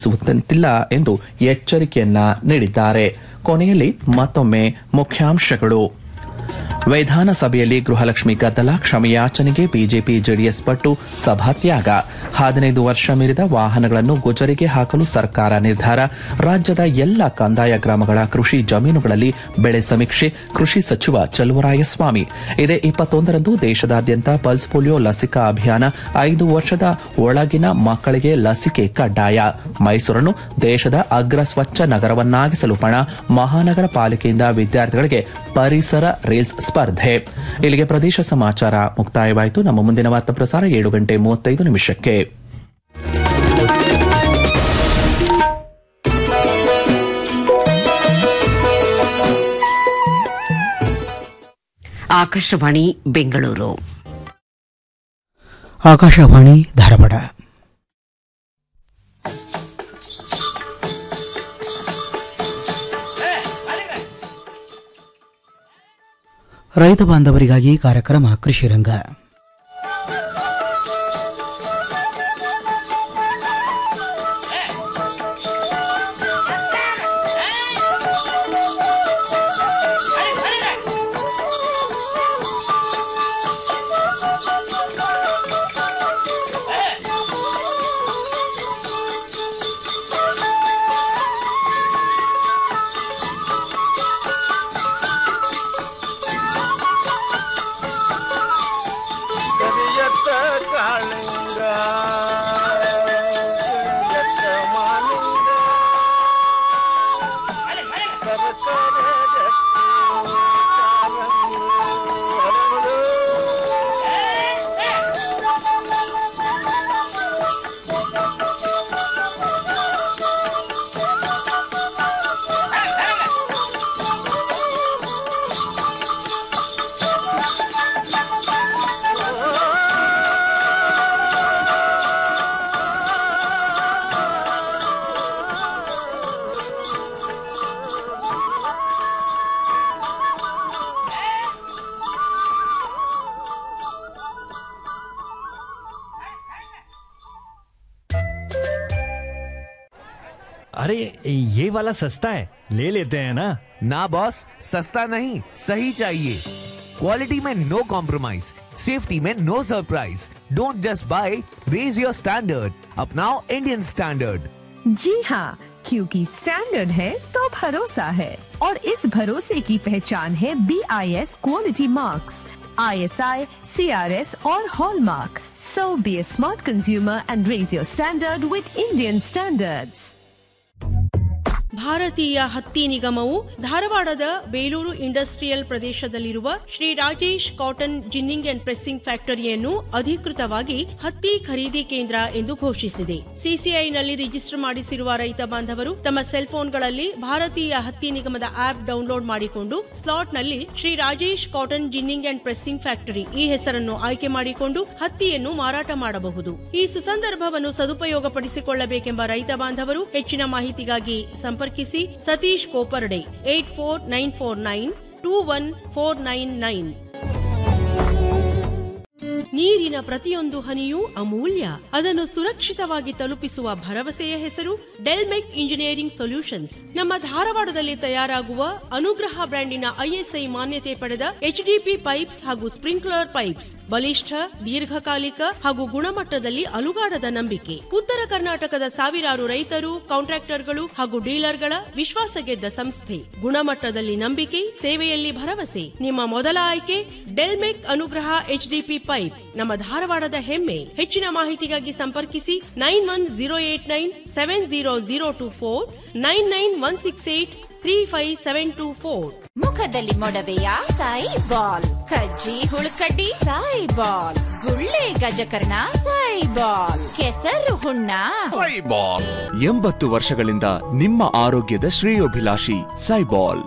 ಸುತ್ತಿಲ್ಲ ಎಂದು ಎಚ್ಚರಿಕೆಯನ್ನ ನೀಡಿದ್ದಾರೆ ಕೊನೆಯಲ್ಲಿ ಮತ್ತೊಮ್ಮೆ ಮುಖ್ಯಾಂಶಗಳು ವಿಧಾನಸಭೆಯಲ್ಲಿ ಗೃಹಲಕ್ಷ್ಮಿ ಗದ್ದಲ ಕ್ಷಮೆಯಾಚನೆಗೆ ಬಿಜೆಪಿ ಜೆಡಿಎಸ್ ಪಟ್ಟು ಸಭಾತ್ಯಾಗ ಹದಿನೈದು ವರ್ಷ ಮೀರಿದ ವಾಹನಗಳನ್ನು ಗುಜರಿಗೆ ಹಾಕಲು ಸರ್ಕಾರ ನಿರ್ಧಾರ ರಾಜ್ಯದ ಎಲ್ಲ ಕಂದಾಯ ಗ್ರಾಮಗಳ ಕೃಷಿ ಜಮೀನುಗಳಲ್ಲಿ ಬೆಳೆ ಸಮೀಕ್ಷೆ ಕೃಷಿ ಸಚಿವ ಚಲುವರಾಯಸ್ವಾಮಿ ಇದೇ ಇಪ್ಪತ್ತೊಂದರಂದು ದೇಶದಾದ್ಯಂತ ಪಲ್ಸ್ ಪೋಲಿಯೋ ಲಸಿಕಾ ಅಭಿಯಾನ ಐದು ವರ್ಷದ ಒಳಗಿನ ಮಕ್ಕಳಿಗೆ ಲಸಿಕೆ ಕಡ್ಡಾಯ ಮೈಸೂರನ್ನು ದೇಶದ ಅಗ್ರ ಸ್ವಚ್ಛ ನಗರವನ್ನಾಗಿಸಲು ಪಣ ಮಹಾನಗರ ಪಾಲಿಕೆಯಿಂದ ವಿದ್ಯಾರ್ಥಿಗಳಿಗೆ ಪರಿಸರ ರೀಲ್ಸ್ ಸ್ಪರ್ಧೆ ಇಲ್ಲಿಗೆ ಪ್ರದೇಶ ಸಮಾಚಾರ ಮುಕ್ತಾಯವಾಯಿತು ನಮ್ಮ ಮುಂದಿನ ವಾರ್ತಾ ಪ್ರಸಾರ ಏಳು ಗಂಟೆ ಮೂವತ್ತೈದು ನಿಮಿಷಕ್ಕೆ ಆಕಾಶವಾಣಿ ಬೆಂಗಳೂರು ಆಕಾಶವಾಣಿ ಧಾರವಾಡ ರೈತ ಬಾಂಧವರಿಗಾಗಿ ಕಾರ್ಯಕ್ರಮ ಕೃಷಿ ರಂಗ ಕರಿಯತ್ತ ಕಾಳಿಂಗ ಕರಿಯತ್ತ ಮಾಲಿಂಗ ಸರಸರ ಗಟ್ಟಿ ಕಾಲಂಗಿ ಹರಳು. अरे ये वाला सस्ता है ले लेते हैं ना ना बॉस सस्ता नहीं सही चाहिए क्वालिटी में नो कॉम्प्रोमाइज सेफ्टी में no surprise don't just buy raise your standard अपनाओ इंडियन स्टैंडर्ड जी हाँ क्योंकि स्टैंडर्ड है तो भरोसा है और इस भरोसे की पहचान है B I S quality marks I S I C R S और hallmark so be a smart consumer and raise your standard with Indian standards ಭಾರತೀಯ ಹತ್ತಿ ನಿಗಮವು ಧಾರವಾಡದ ಬೇಲೂರು ಇಂಡಸ್ಟ್ರಿಯಲ್ ಪ್ರದೇಶದಲ್ಲಿರುವ Shri Rajesh cotton ginning and pressing ಫ್ಯಾಕ್ಟರಿಯನ್ನು ಅಧಿಕೃತವಾಗಿ ಹತ್ತಿ ಖರೀದಿ ಕೇಂದ್ರ ಎಂದು ಘೋಷಿಸಿದೆ ಸಿಸಿಐನಲ್ಲಿ ರಿಜಿಸ್ಟರ್ ಮಾಡಿಸಿರುವ ರೈತ ಬಾಂಧವರು ತಮ್ಮ ಸೆಲ್ ಫೋನ್ಗಳಲ್ಲಿ ಭಾರತೀಯ ಹತ್ತಿ ನಿಗಮದ ಆಪ್ ಡೌನ್ಲೋಡ್ ಮಾಡಿಕೊಂಡು ಸ್ಲಾಟ್ನಲ್ಲಿ Shri Rajesh cotton ginning and pressing factory ಈ ಹೆಸರನ್ನು ಆಯ್ಕೆ ಮಾಡಿಕೊಂಡು ಹತ್ತಿಯನ್ನು ಮಾರಾಟ ಮಾಡಬಹುದು ಈ ಸುಸಂದರ್ಭವನ್ನು ಸದುಪಯೋಗಪಡಿಸಿಕೊಳ್ಳಬೇಕೆಂಬ ರೈತ ಬಾಂಧವರು ಹೆಚ್ಚಿನ ಮಾಹಿತಿಗಾಗಿ ಸಂಪರ್ಕಿಸಿ Satish Koparde eight four nine four nine two one four nine nine ನೀರಿನ ಪ್ರತಿಯೊಂದು ಹನಿಯೂ ಅಮೂಲ್ಯ ಅದನ್ನು ಸುರಕ್ಷಿತವಾಗಿ ತಲುಪಿಸುವ ಭರವಸೆಯ ಹೆಸರು ಡೆಲ್ಮೆಕ್ ಇಂಜಿನಿಯರಿಂಗ್ ಸೊಲ್ಯೂಷನ್ಸ್ ನಮ್ಮ ಧಾರವಾಡದಲ್ಲಿ ತಯಾರಾಗುವ ಅನುಗ್ರಹ ಬ್ರ್ಯಾಂಡಿನ ಐಎಸ್ಐ ಮಾನ್ಯತೆ ಪಡೆದ ಎಚ್ಡಿಪಿ ಪೈಪ್ಸ್ ಹಾಗೂ ಸ್ಪ್ರಿಂಕ್ಲರ್ ಪೈಪ್ಸ್ ಬಲಿಷ್ಠ ದೀರ್ಘಕಾಲಿಕ ಹಾಗೂ ಗುಣಮಟ್ಟದಲ್ಲಿ ಅಲುಗಾಡದ ನಂಬಿಕೆ ಉತ್ತರ ಕರ್ನಾಟಕದ ಸಾವಿರಾರು ರೈತರು ಕಾಂಟ್ರಾಕ್ಟರ್ಗಳು ಹಾಗೂ ಡೀಲರ್ಗಳ ವಿಶ್ವಾಸ ಗೆದ್ದ ಸಂಸ್ಥೆ ಗುಣಮಟ್ಟದಲ್ಲಿ ನಂಬಿಕೆ ಸೇವೆಯಲ್ಲಿ ಭರವಸೆ ನಿಮ್ಮ ಮೊದಲ ಆಯ್ಕೆ ಡೆಲ್ಮೆಕ್ ಅನುಗ್ರಹ ಎಚ್ಡಿಪಿ ಪೈಪ್ ನಮ್ಮ ಧಾರವಾಡದ ಹೆಮ್ಮೆ ಹೆಚ್ಚಿನ ಮಾಹಿತಿಗಾಗಿ ಸಂಪರ್ಕಿಸಿ nine one zero eight nine seven zero zero two four nine nine one six eight three five seven two four ಮುಖದಲ್ಲಿ ಮೊಡವೆಯ ಸಾಯಿ ಬಾಲ್ ಕಜ್ಜಿ ಹುಳುಕಡ್ಡಿ ಸಾಯಿ ಬಾಲ್ ಗುಳ್ಳೆ ಗಜಕರ್ಣ ಸಾಯಿ ಬಾಲ್ ಕೆಸರು ಹುಣ್ಣ ಎಂಬತ್ತು ವರ್ಷಗಳಿಂದ ನಿಮ್ಮ ಆರೋಗ್ಯದ ಶ್ರೇಯೋಭಿಲಾಷಿ ಸೈಬಾಲ್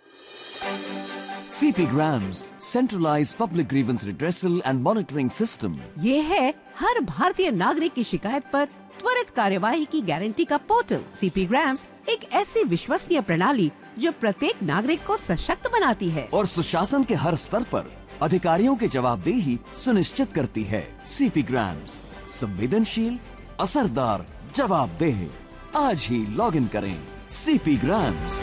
CP Grams, centralized public grievance redressal and monitoring system. ये है हर भारतीय नागरिक की शिकायत पर त्वरित कार्यवाही की गारंटी का पोर्टल सीपी ग्राम्स एक ऐसी विश्वसनीय प्रणाली जो प्रत्येक नागरिक को सशक्त बनाती है और सुशासन के हर स्तर पर अधिकारियों की जवाबदेही सुनिश्चित करती है CP Grams, संवेदनशील असरदार जवाबदेह आज ही लॉग इन करें सीपी ग्राम्स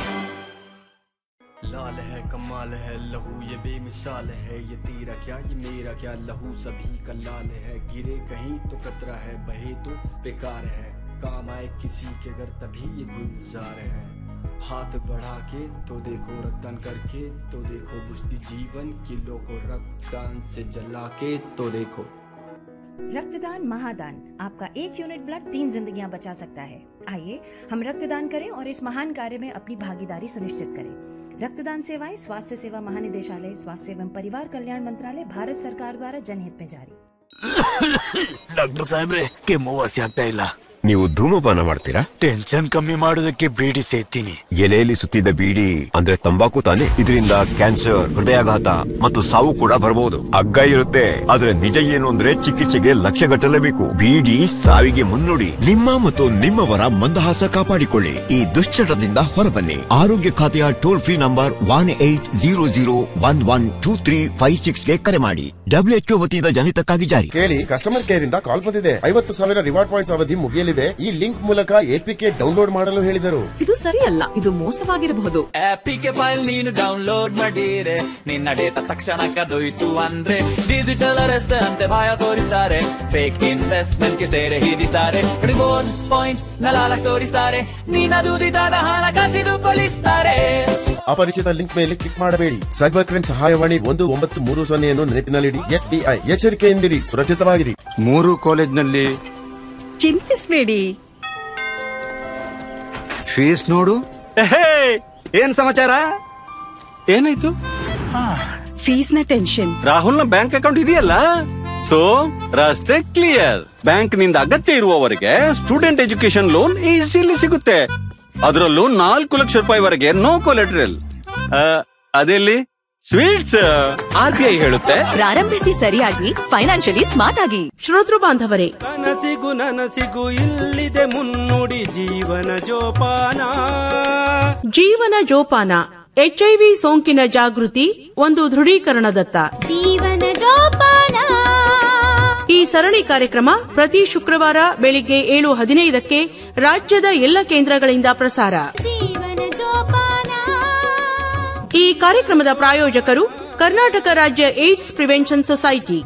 लाल है कमाल है लहू ये बेमिसाल है ये तेरा क्या ये मेरा क्या लहू सभी का लाल है गिरे कहीं तो कतरा है बहे तो बेकार है काम आए किसी के घर तभी ये गुलजार है हाथ बढ़ा के तो देखो रक्तदान करके तो देखो बुझती जीवन किलो को रक्तदान से जला के तो देखो रक्तदान महादान आपका एक यूनिट ब्लड तीन जिंदगियां बचा सकता है आइए हम रक्तदान करें और इस महान कार्य में अपनी भागीदारी सुनिश्चित करें रक्तदान सेवाएं स्वास्थ्य सेवा महानिदेशालय स्वास्थ्य एवं परिवार कल्याण मंत्रालय भारत सरकार द्वारा जनहित में जारी ಡಾಕ್ಟರ್ ಸಾಹೇಬ್ರೆ ಕೆಮ್ಮು ವಾಸಿ ಆಗ್ತಾ ಇಲ್ಲ ನೀವು ಧೂಮಪಾನ ಮಾಡ್ತೀರಾ ಟೆನ್ಷನ್ ಕಮ್ಮಿ ಮಾಡೋದಕ್ಕೆ ಬೀಡಿ ಸೇತೀನಿ ಎಲೆಯಲ್ಲಿ ಸುತ್ತಿದ್ದ ಬೀಡಿ ಅಂದ್ರೆ ತಂಬಾಕು ತಾನೆ ಇದರಿಂದ ಕ್ಯಾನ್ಸರ್ ಹೃದಯಾಘಾತ ಮತ್ತು ಸಾವು ಕೂಡ ಬರಬಹುದು ಅಗ್ಗ ಇರುತ್ತೆ ಆದ್ರೆ ನಿಜ ಏನು ಅಂದ್ರೆ ಚಿಕಿತ್ಸೆಗೆ ಲಕ್ಷ ಗಟ್ಟಲೇಬೇಕು ಬೀಡಿ ಸಾವಿಗೆ ಮುನ್ನುಡಿ ನಿಮ್ಮ ಮತ್ತು ನಿಮ್ಮವರ ಮಂದಹಾಸ ಕಾಪಾಡಿಕೊಳ್ಳಿ ಈ ದುಶ್ಚಟದಿಂದ ಹೊರಬನ್ನಿ ಆರೋಗ್ಯ ಖಾತೆಯ toll free number one eight zero zero one one two three five six ಗೆ ಕರೆ ಮಾಡಿ ಡಬ್ಲ್ಯೂಎಚ್ಒ ವತಿಯಿಂದ ಜನಿತಕ್ಕಾಗಿ ಜಾರಿ ಕೇಳಿ ಕಸ್ಟಮರ್ ಕೇರ್ ಇಂದ ಕಾಲ್ ಬಂದಿದೆ ಐವತ್ತು ಸಾವಿರ ರಿವಾರ್ಡ್ ಪಾಯಿಂಟ್ಸ್ ಅವಧಿ ಮುಗಿಯಲಿದೆ ಈ ಲಿಂಕ್ ಮೂಲಕ ಎಪಿಕೆ ಡೌನ್ಲೋಡ್ ಮಾಡಲು ಹೇಳಿದರು ಇದು ಸರಿಯಲ್ಲ ಇದು ಮೋಸವಾಗಿರಬಹುದು ಆಪಿಗೆ ಫೈಲ್ ನೀನು ಡೌನ್ಲೋಡ್ ಮಾಡಿರೆ ನಿನ್ನ ಡೇಟಾ ತಕ್ಷಣ ಕದೊಯ್ತು ಅಂದ್ರೆ ಡಿಜಿಟಲ್ ಅರೆಸ್ಟ್ ಅಂತೆ ಭಯ ತೋರಿಸ್ತಾರೆ ಫೇಕ್ ಇನ್ವೆಸ್ಟ್ಮೆಂಟ್ ಗೆ ಸೇರೆ ಹಿಡಿಸ್ತಾರೆ ರಿವಾರ್ಡ್ ಪಾಯಿಂಟ್ ನಲಾಲ ತೋರಿಸ್ತಾರೆ ನಿನ್ನ ದುಡಿದಾದ ಹಣ ಕಸಿದು ಕೊಲಿಸ್ತಾರೆ ಅಪರಿಚಿತ ಲಿಂಕ್ ಮೇಲೆ ಕ್ಲಿಕ್ ಮಾಡಬೇಡಿ ಸೈಬರ್ ಕ್ರೈಮ್ ಸಹಾಯವಾಣಿ ಒಂದು ಒಂಬತ್ತು ಮೂರು ಸೊನ್ನೆಯನ್ನು ನೆನಪಿನಲ್ಲಿಡಿ ಎಸ್ಬಿಐ ಎಚ್ಚರಿಕೆಯಿಂದಿರಿ ಸುರಕ್ಷಿತವಾಗಿರಿ ಮೂರು ಕಾಲೇಜ್ನಲ್ಲಿ ಚಿಂತಿಸಬೇಡಿ ಫೀಸ್ ನೋಡು ಏನ್ ಸಮಾಚಾರ ಏನಾಯ್ತು ಫೀಸ್ ನ ಟೆನ್ಷನ್ ರಾಹುಲ್ ನ ಬ್ಯಾಂಕ್ ಅಕೌಂಟ್ ಇದೆಯಲ್ಲ ಸೊ ರಸ್ತೆ ಕ್ಲಿಯರ್ ಬ್ಯಾಂಕ್ ನಿಂದ ಅಗತ್ಯ ಇರುವವರೆಗೆ ಸ್ಟೂಡೆಂಟ್ ಎಜುಕೇಶನ್ ಲೋನ್ ಈಸಿಲಿ ಸಿಗುತ್ತೆ ಅದರಲ್ಲೂ ನಾಲ್ಕು ಲಕ್ಷ ರೂಪಾಯಿವರೆಗೆ ನೋ ಕೊಲೆಟ್ರಲ್ ಅದೆಲ್ಲಿ ಸ್ವೀಟ್ಸ್ ಆರ್ ಬಿ ಐ ಹೇಳುತ್ತೆ ಪ್ರಾರಂಭಿಸಿ ಸರಿಯಾಗಿ ಫೈನಾನ್ಷಿಯಲಿ ಸ್ಮಾರ್ಟ್ ಆಗಿ ಶ್ರೋತೃ ಬಾಂಧವರೇ ಕನಸಿಗೂ ನನಸಿಗೂ ಇಲ್ಲಿದೆ ಮುನ್ನುಡಿ ಜೀವನ ಜೋಪಾನ ಜೀವನ ಜೋಪಾನ ಎಚ್ಐವಿ ಸೋಂಕಿನ ಜಾಗೃತಿ ಒಂದು ದೃಢೀಕರಣದತ್ತ ಜೀವನ ಜೋಪಾನ ಈ ಸರಣಿ ಕಾರ್ಯಕ್ರಮ ಪ್ರತಿ ಶುಕ್ರವಾರ ಬೆಳಿಗ್ಗೆ ಏಳು ಹದಿನೈದಕ್ಕೆ ರಾಜ್ಯದ ಎಲ್ಲ ಕೇಂದ್ರಗಳಿಂದ ಪ್ರಸಾರ ಜೀವನ ಜೋಪಾನ ಈ ಕಾರ್ಯಕ್ರಮದ ಪ್ರಾಯೋಜಕರು ಕರ್ನಾಟಕ ರಾಜ್ಯ ಏಡ್ಸ್ ಪ್ರಿವೆನ್ಷನ್ ಸೊಸೈಟಿ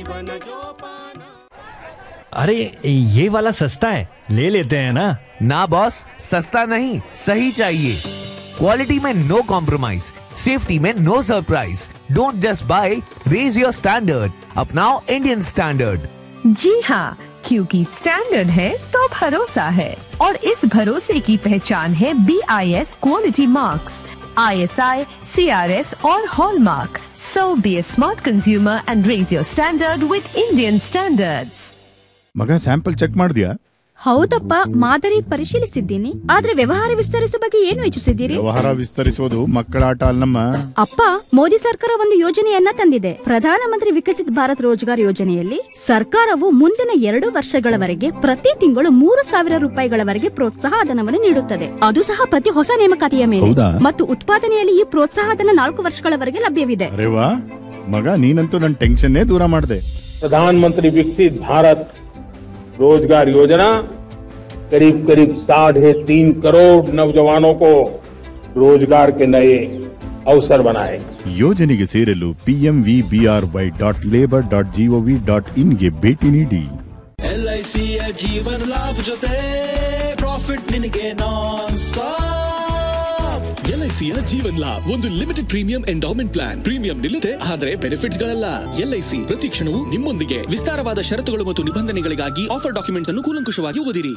अरे ये वाला सस्ता है ले लेते हैं ना ना बॉस सस्ता नहीं सही चाहिए क्वालिटी में नो कॉम्प्रोमाइज सेफ्टी में no surprise don't just buy raise your standard अपनाओ इंडियन स्टैंडर्ड जी हाँ क्योंकि स्टैंडर्ड है तो भरोसा है और इस भरोसे की पहचान है B I S quality marks I S I C R S और hallmark so be a smart consumer and raise your standard with Indian standards ಮಗ ಸ್ಯಾಂಪಲ್ ಚೆಕ್ ಮಾಡಿದ್ಯಾ ಹೌದಪ್ಪ ಮಾದರಿ ಪರಿಶೀಲಿಸಿದ್ದೀನಿ ಆದ್ರೆ ವ್ಯವಹಾರ ವಿಸ್ತರಿಸುವ ಬಗ್ಗೆ ಏನು ಯೋಚಿಸಿದ್ದೀರಿ ವ್ಯವಹಾರ ವಿಸ್ತರಿಸೋದು ಮಕ್ಕಳ ಆಟ ಅಲ್ಲಮ್ಮ ಅಪ್ಪ ಮೋದಿ ಸರ್ಕಾರ ಒಂದು ಯೋಜನೆಯನ್ನ ತಂದಿದೆ ಪ್ರಧಾನಮಂತ್ರಿ ವಿಕಸಿತ್ ಭಾರತ್ ರೋಜ್ಗಾರ್ ಯೋಜನೆಯಲ್ಲಿ ಸರ್ಕಾರವು ಮುಂದಿನ ಎರಡು ವರ್ಷಗಳವರೆಗೆ ಪ್ರತಿ ತಿಂಗಳು ಮೂರು ಸಾವಿರ ರೂಪಾಯಿಗಳವರೆಗೆ ಪ್ರೋತ್ಸಾಹ ಧನವನ್ನು ನೀಡುತ್ತದೆ ಅದು ಸಹ ಪ್ರತಿ ಹೊಸ ನೇಮಕಾತಿಯ ಮೇಲೆ ಹೌದಾ? ಮತ್ತು ಉತ್ಪಾದನೆಯಲ್ಲಿ ಈ ಪ್ರೋತ್ಸಾಹ ಧನ ನಾಲ್ಕು ವರ್ಷಗಳವರೆಗೆ ಲಭ್ಯವಿದೆ ಅರೆ ವಾ ಮಗ ನೀನಂತೂ ನನ್ನ ಟೆನ್ಷನ್ನೇ ದೂರ ಮಾಡಿದೆ प्रधानमंत्री विकसित भारत रोजगार योजना करीब करीब साढ़े तीन करोड़ नौजवानों को रोजगार के नए अवसर बनाएगा ಯೋಜನೆಗೆ ಸೇರಲು PMV BRY dot labour dot GOV dot ಇನ್ಗೆ ಭೇಟಿ ನೀಡಿ ಎಲ್ಐಸಿಯ ಜೀವನ ಲಾಭ ಜೊತೆ ಪ್ರಾಫಿಟ್ ನಿನಗೆ ನಾನ್ ಸ್ಟಾಪ್ ಎಲ್ಐಸಿಯ ಜೀವನ್ ಲಾಭ್ ಒಂದು limited premium endowment plan premium ನಿಲ್ಲದೆ ಆದರೆ ಬೆನಿಫಿಟ್ಸ್ ಗಳಲ್ಲ ಎಲ್ಐಸಿ ಪ್ರತಿ ಕ್ಷಣವೂ ನಿಮ್ಮೊಂದಿಗೆ ವಿಸ್ತಾರವಾದ ಷರತ್ತುಗಳು ಮತ್ತು ನಿಬಂಧನೆಗಳಿಗಾಗಿ ಆಫರ್ ಡಾಕ್ಯುಮೆಂಟ್ಸ್ ಅನ್ನು ಕೂಲಂಕುಷವಾಗಿ ಓದಿರಿ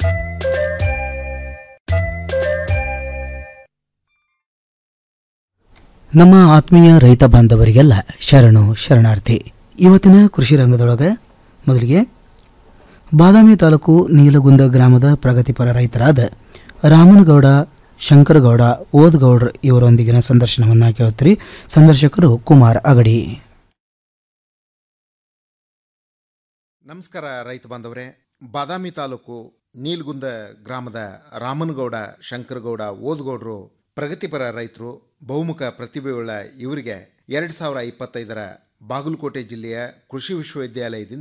ನಮ್ಮ ಆತ್ಮೀಯ ರೈತ ಬಾಂಧವರಿಗೆಲ್ಲ ಶರಣು ಶರಣಾರ್ಥಿ ಇವತ್ತಿನ ಕೃಷಿ ರಂಗದೊಳಗೆ ಮೊದಲಿಗೆ ಬಾದಾಮಿ ತಾಲೂಕು ನೀಲಗುಂದ ಗ್ರಾಮದ ಪ್ರಗತಿಪರ ರೈತರಾದ ರಾಮನಗೌಡ ಶಂಕರಗೌಡ ಓದ್ಗೌಡ್ರ ಇವರೊಂದಿಗಿನ ಸಂದರ್ಶನವನ್ನು ಕೇಳುತ್ತೀರಿ ಸಂದರ್ಶಕರು ಕುಮಾರ್ ಅಗಡಿ ನಮಸ್ಕಾರ ರೈತ ಬಾಂಧವರೇ ಬಾದಾಮಿ ತಾಲೂಕು ನೀಲ್ಗುಂದ ಗ್ರಾಮದ ರಾಮನಗೌಡ ಶಂಕರಗೌಡ ಓದ್ಗೌಡರು ಪ್ರಗತಿಪರ ರೈತರು ಬಹುಮುಖ ಪ್ರತಿಭೆಯುಳ್ಳ ಇವರಿಗೆ ಎರಡು ಸಾವಿರ ಇಪ್ಪತ್ತೈದರ ಬಾಗಲಕೋಟೆ ಜಿಲ್ಲೆಯ ಕೃಷಿ ವಿಶ್ವವಿದ್ಯಾಲಯದಿಂದ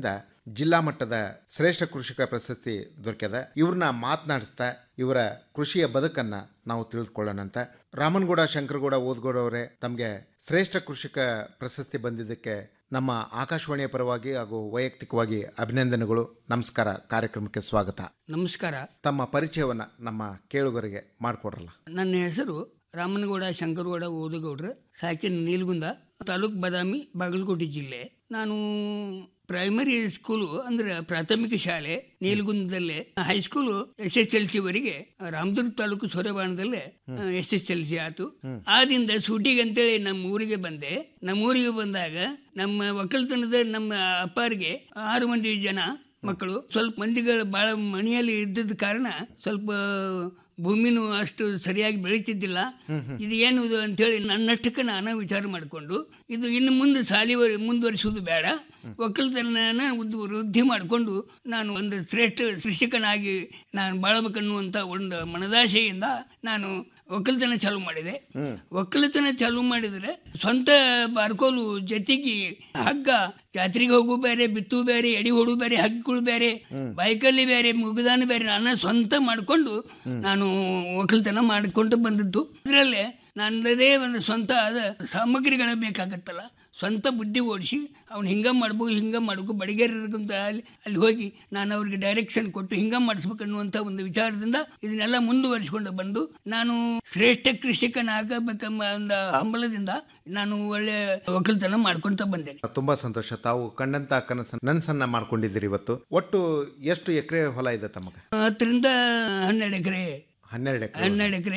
ಜಿಲ್ಲಾ ಮಟ್ಟದ ಶ್ರೇಷ್ಠ ಕೃಷಿಕ ಪ್ರಶಸ್ತಿ ದೊರಕ್ಯದ ಇವ್ರನ್ನ ಮಾತನಾಡಿಸ್ತಾ ಇವರ ಕೃಷಿಯ ಬದುಕನ್ನ ನಾವು ತಿಳಿದುಕೊಳ್ಳೋಣಂತ ರಾಮನಗೌಡ ಶಂಕರಗೌಡ ಓದ್ಗೌಡ ಅವರೇ ತಮಗೆ ಶ್ರೇಷ್ಠ ಕೃಷಿಕ ಪ್ರಶಸ್ತಿ ಬಂದಿದ್ದಕ್ಕೆ ನಮ್ಮ ಆಕಾಶವಾಣಿಯ ಪರವಾಗಿ ಹಾಗೂ ವೈಯಕ್ತಿಕವಾಗಿ ಅಭಿನಂದನೆಗಳು ನಮಸ್ಕಾರ ಕಾರ್ಯಕ್ರಮಕ್ಕೆ ಸ್ವಾಗತ ನಮಸ್ಕಾರ ತಮ್ಮ ಪರಿಚಯವನ್ನ ನಮ್ಮ ಕೇಳುಗರಿಗೆ ಮಾಡಿಕೊಡ್ರಲ್ಲ ನನ್ನ ಹೆಸರು ರಾಮನಗೌಡ ಶಂಕರಗೌಡ ಓದುಗೌಡ್ರ ಸಾಕಿನ ನೀಲ್ಗುಂದ ತಾಲೂಕ್ ಬಾದಾಮಿ ಬಾಗಲಕೋಟೆ ಜಿಲ್ಲೆ ನಾನು ಪ್ರೈಮರಿ ಸ್ಕೂಲು ಅಂದ್ರೆ ಪ್ರಾಥಮಿಕ ಶಾಲೆ ನೀಲ್ಗುಂದದಲ್ಲೇ high school S S L C ವರೆಗೆ ರಾಮದುರ್ಗ ತಾಲೂಕು ಸೊರೆಬಾಣದಲ್ಲೇ ಎಸ್ ಎಸ್ ಎಲ್ ಸಿ ಆತು ಆದಿಂದ ಶೂಟಿಂಗ್ ಅಂತೇಳಿ ನಮ್ಮ ಊರಿಗೆ ಬಂದೆ ನಮ್ಮ ಊರಿಗೆ ಬಂದಾಗ ನಮ್ಮ ಒಕ್ಕಲ್ತನದ ನಮ್ಮ ಅಪ್ಪಾರಿಗೆ ಆರು ಮಂದಿ ಜನ ಮಕ್ಕಳು ಸ್ವಲ್ಪ ಮಂದಿಗಳು ಬಹಳ ಮನೆಯಲ್ಲಿ ಇದ್ದದ ಕಾರಣ ಸ್ವಲ್ಪ ಭೂಮಿನೂ ಅಷ್ಟು ಸರಿಯಾಗಿ ಬೆಳೀತಿದ್ದಿಲ್ಲ ಇದು ಏನು ಇದು ಅಂತೇಳಿ ನನ್ನಷ್ಟಕ್ಕೆ ನಾನು ವಿಚಾರ ಮಾಡಿಕೊಂಡು ಇದು ಇನ್ನು ಮುಂದೆ ಸಾಲಿ ಮುಂದುವರಿಸುವುದು ಬೇಡ ಒಕ್ಕಲ್ತನ ಉದ್ ವೃದ್ಧಿ ಮಾಡಿಕೊಂಡು ನಾನು ಒಂದು ಶ್ರೇಷ್ಠ ಕೃಷಿಕನಾಗಿ ನಾನು ಬಾಳಬೇಕನ್ನುವಂಥ ಒಂದು ಮನದಾಶೆಯಿಂದ ನಾನು ಒಕ್ಕಲ್ತನ ಚಾಲು ಮಾಡಿದೆ ಒಕ್ಕಲತನ ಚಾಲು ಮಾಡಿದರೆ ಸ್ವಂತ ಬಾರ್ಕೋಲು ಜೊತೆಗೆ ಹಗ್ಗ ಜಾತ್ರೆಗೆ ಹೋಗು ಬೇರೆ ಬಿತ್ತು ಬೇರೆ ಎಡಿ ಹೊಡು ಬೇರೆ ಹಗ್ಗಗಳು ಬೇರೆ ಬೈಕಲ್ಲಿ ಬೇರೆ ಮುಗುದಾನ ಬೇರೆ ನಾನು ಸ್ವಂತ ಮಾಡಿಕೊಂಡು ನಾನು ಒಕ್ಕಲ್ತನ ಮಾಡಿಕೊಂಡು ಬಂದದ್ದು ಇದರಲ್ಲೇ ನನ್ನದೇ ಒಂದು ಸ್ವಂತ ಆದ ಸಾಮಗ್ರಿಗಳ ಬೇಕಾಗತ್ತಲ್ಲ ಸ್ವಂತ ಬುದ್ಧಿ ಓಡಿಸಿ ಅವ್ನು ಹಿಂಗೆ ಮಾಡ್ಬೋದು ಹಿಂಗೆ ಮಾಡ್ಬೇಕು ಬಡಿಗೆರಂತ ಅಲ್ಲಿ ಅಲ್ಲಿ ಹೋಗಿ ನಾನು ಅವ್ರಿಗೆ ಡೈರೆಕ್ಷನ್ ಕೊಟ್ಟು ಹಿಂಗೆ ಮಾಡಿಸ್ಬೇಕು ಅನ್ನುವಂಥ ಒಂದು ವಿಚಾರದಿಂದ ಇದನ್ನೆಲ್ಲ ಮುಂದುವರಿಸಿಕೊಂಡು ಬಂದು ನಾನು ಶ್ರೇಷ್ಠ ಕೃಷಿಕನಾಗಬೇಕೆಂಬ ಒಂದು ಹಂಬಲದಿಂದ ನಾನು ಒಳ್ಳೆ ಒಕ್ಕಲ್ತನ ಮಾಡ್ಕೊಂತ ಬಂದೇನೆ ತುಂಬಾ ಸಂತೋಷ ತಾವು ಕಂಡಂತ ಕನಸನ್ನ ನನಸನ್ನ ಮಾಡ್ಕೊಂಡಿದ್ದೀರಿ ಇವತ್ತು ಒಟ್ಟು ಎಷ್ಟು ಎಕರೆ ಹೊಲ ಇದೆ ತಮಗೆ ಹತ್ತರಿಂದ ಹನ್ನೆರಡು ಎಕರೆ ಹನ್ನೆರಡು ಎಕರೆ ಹನ್ನೆರಡು ಎಕರೆ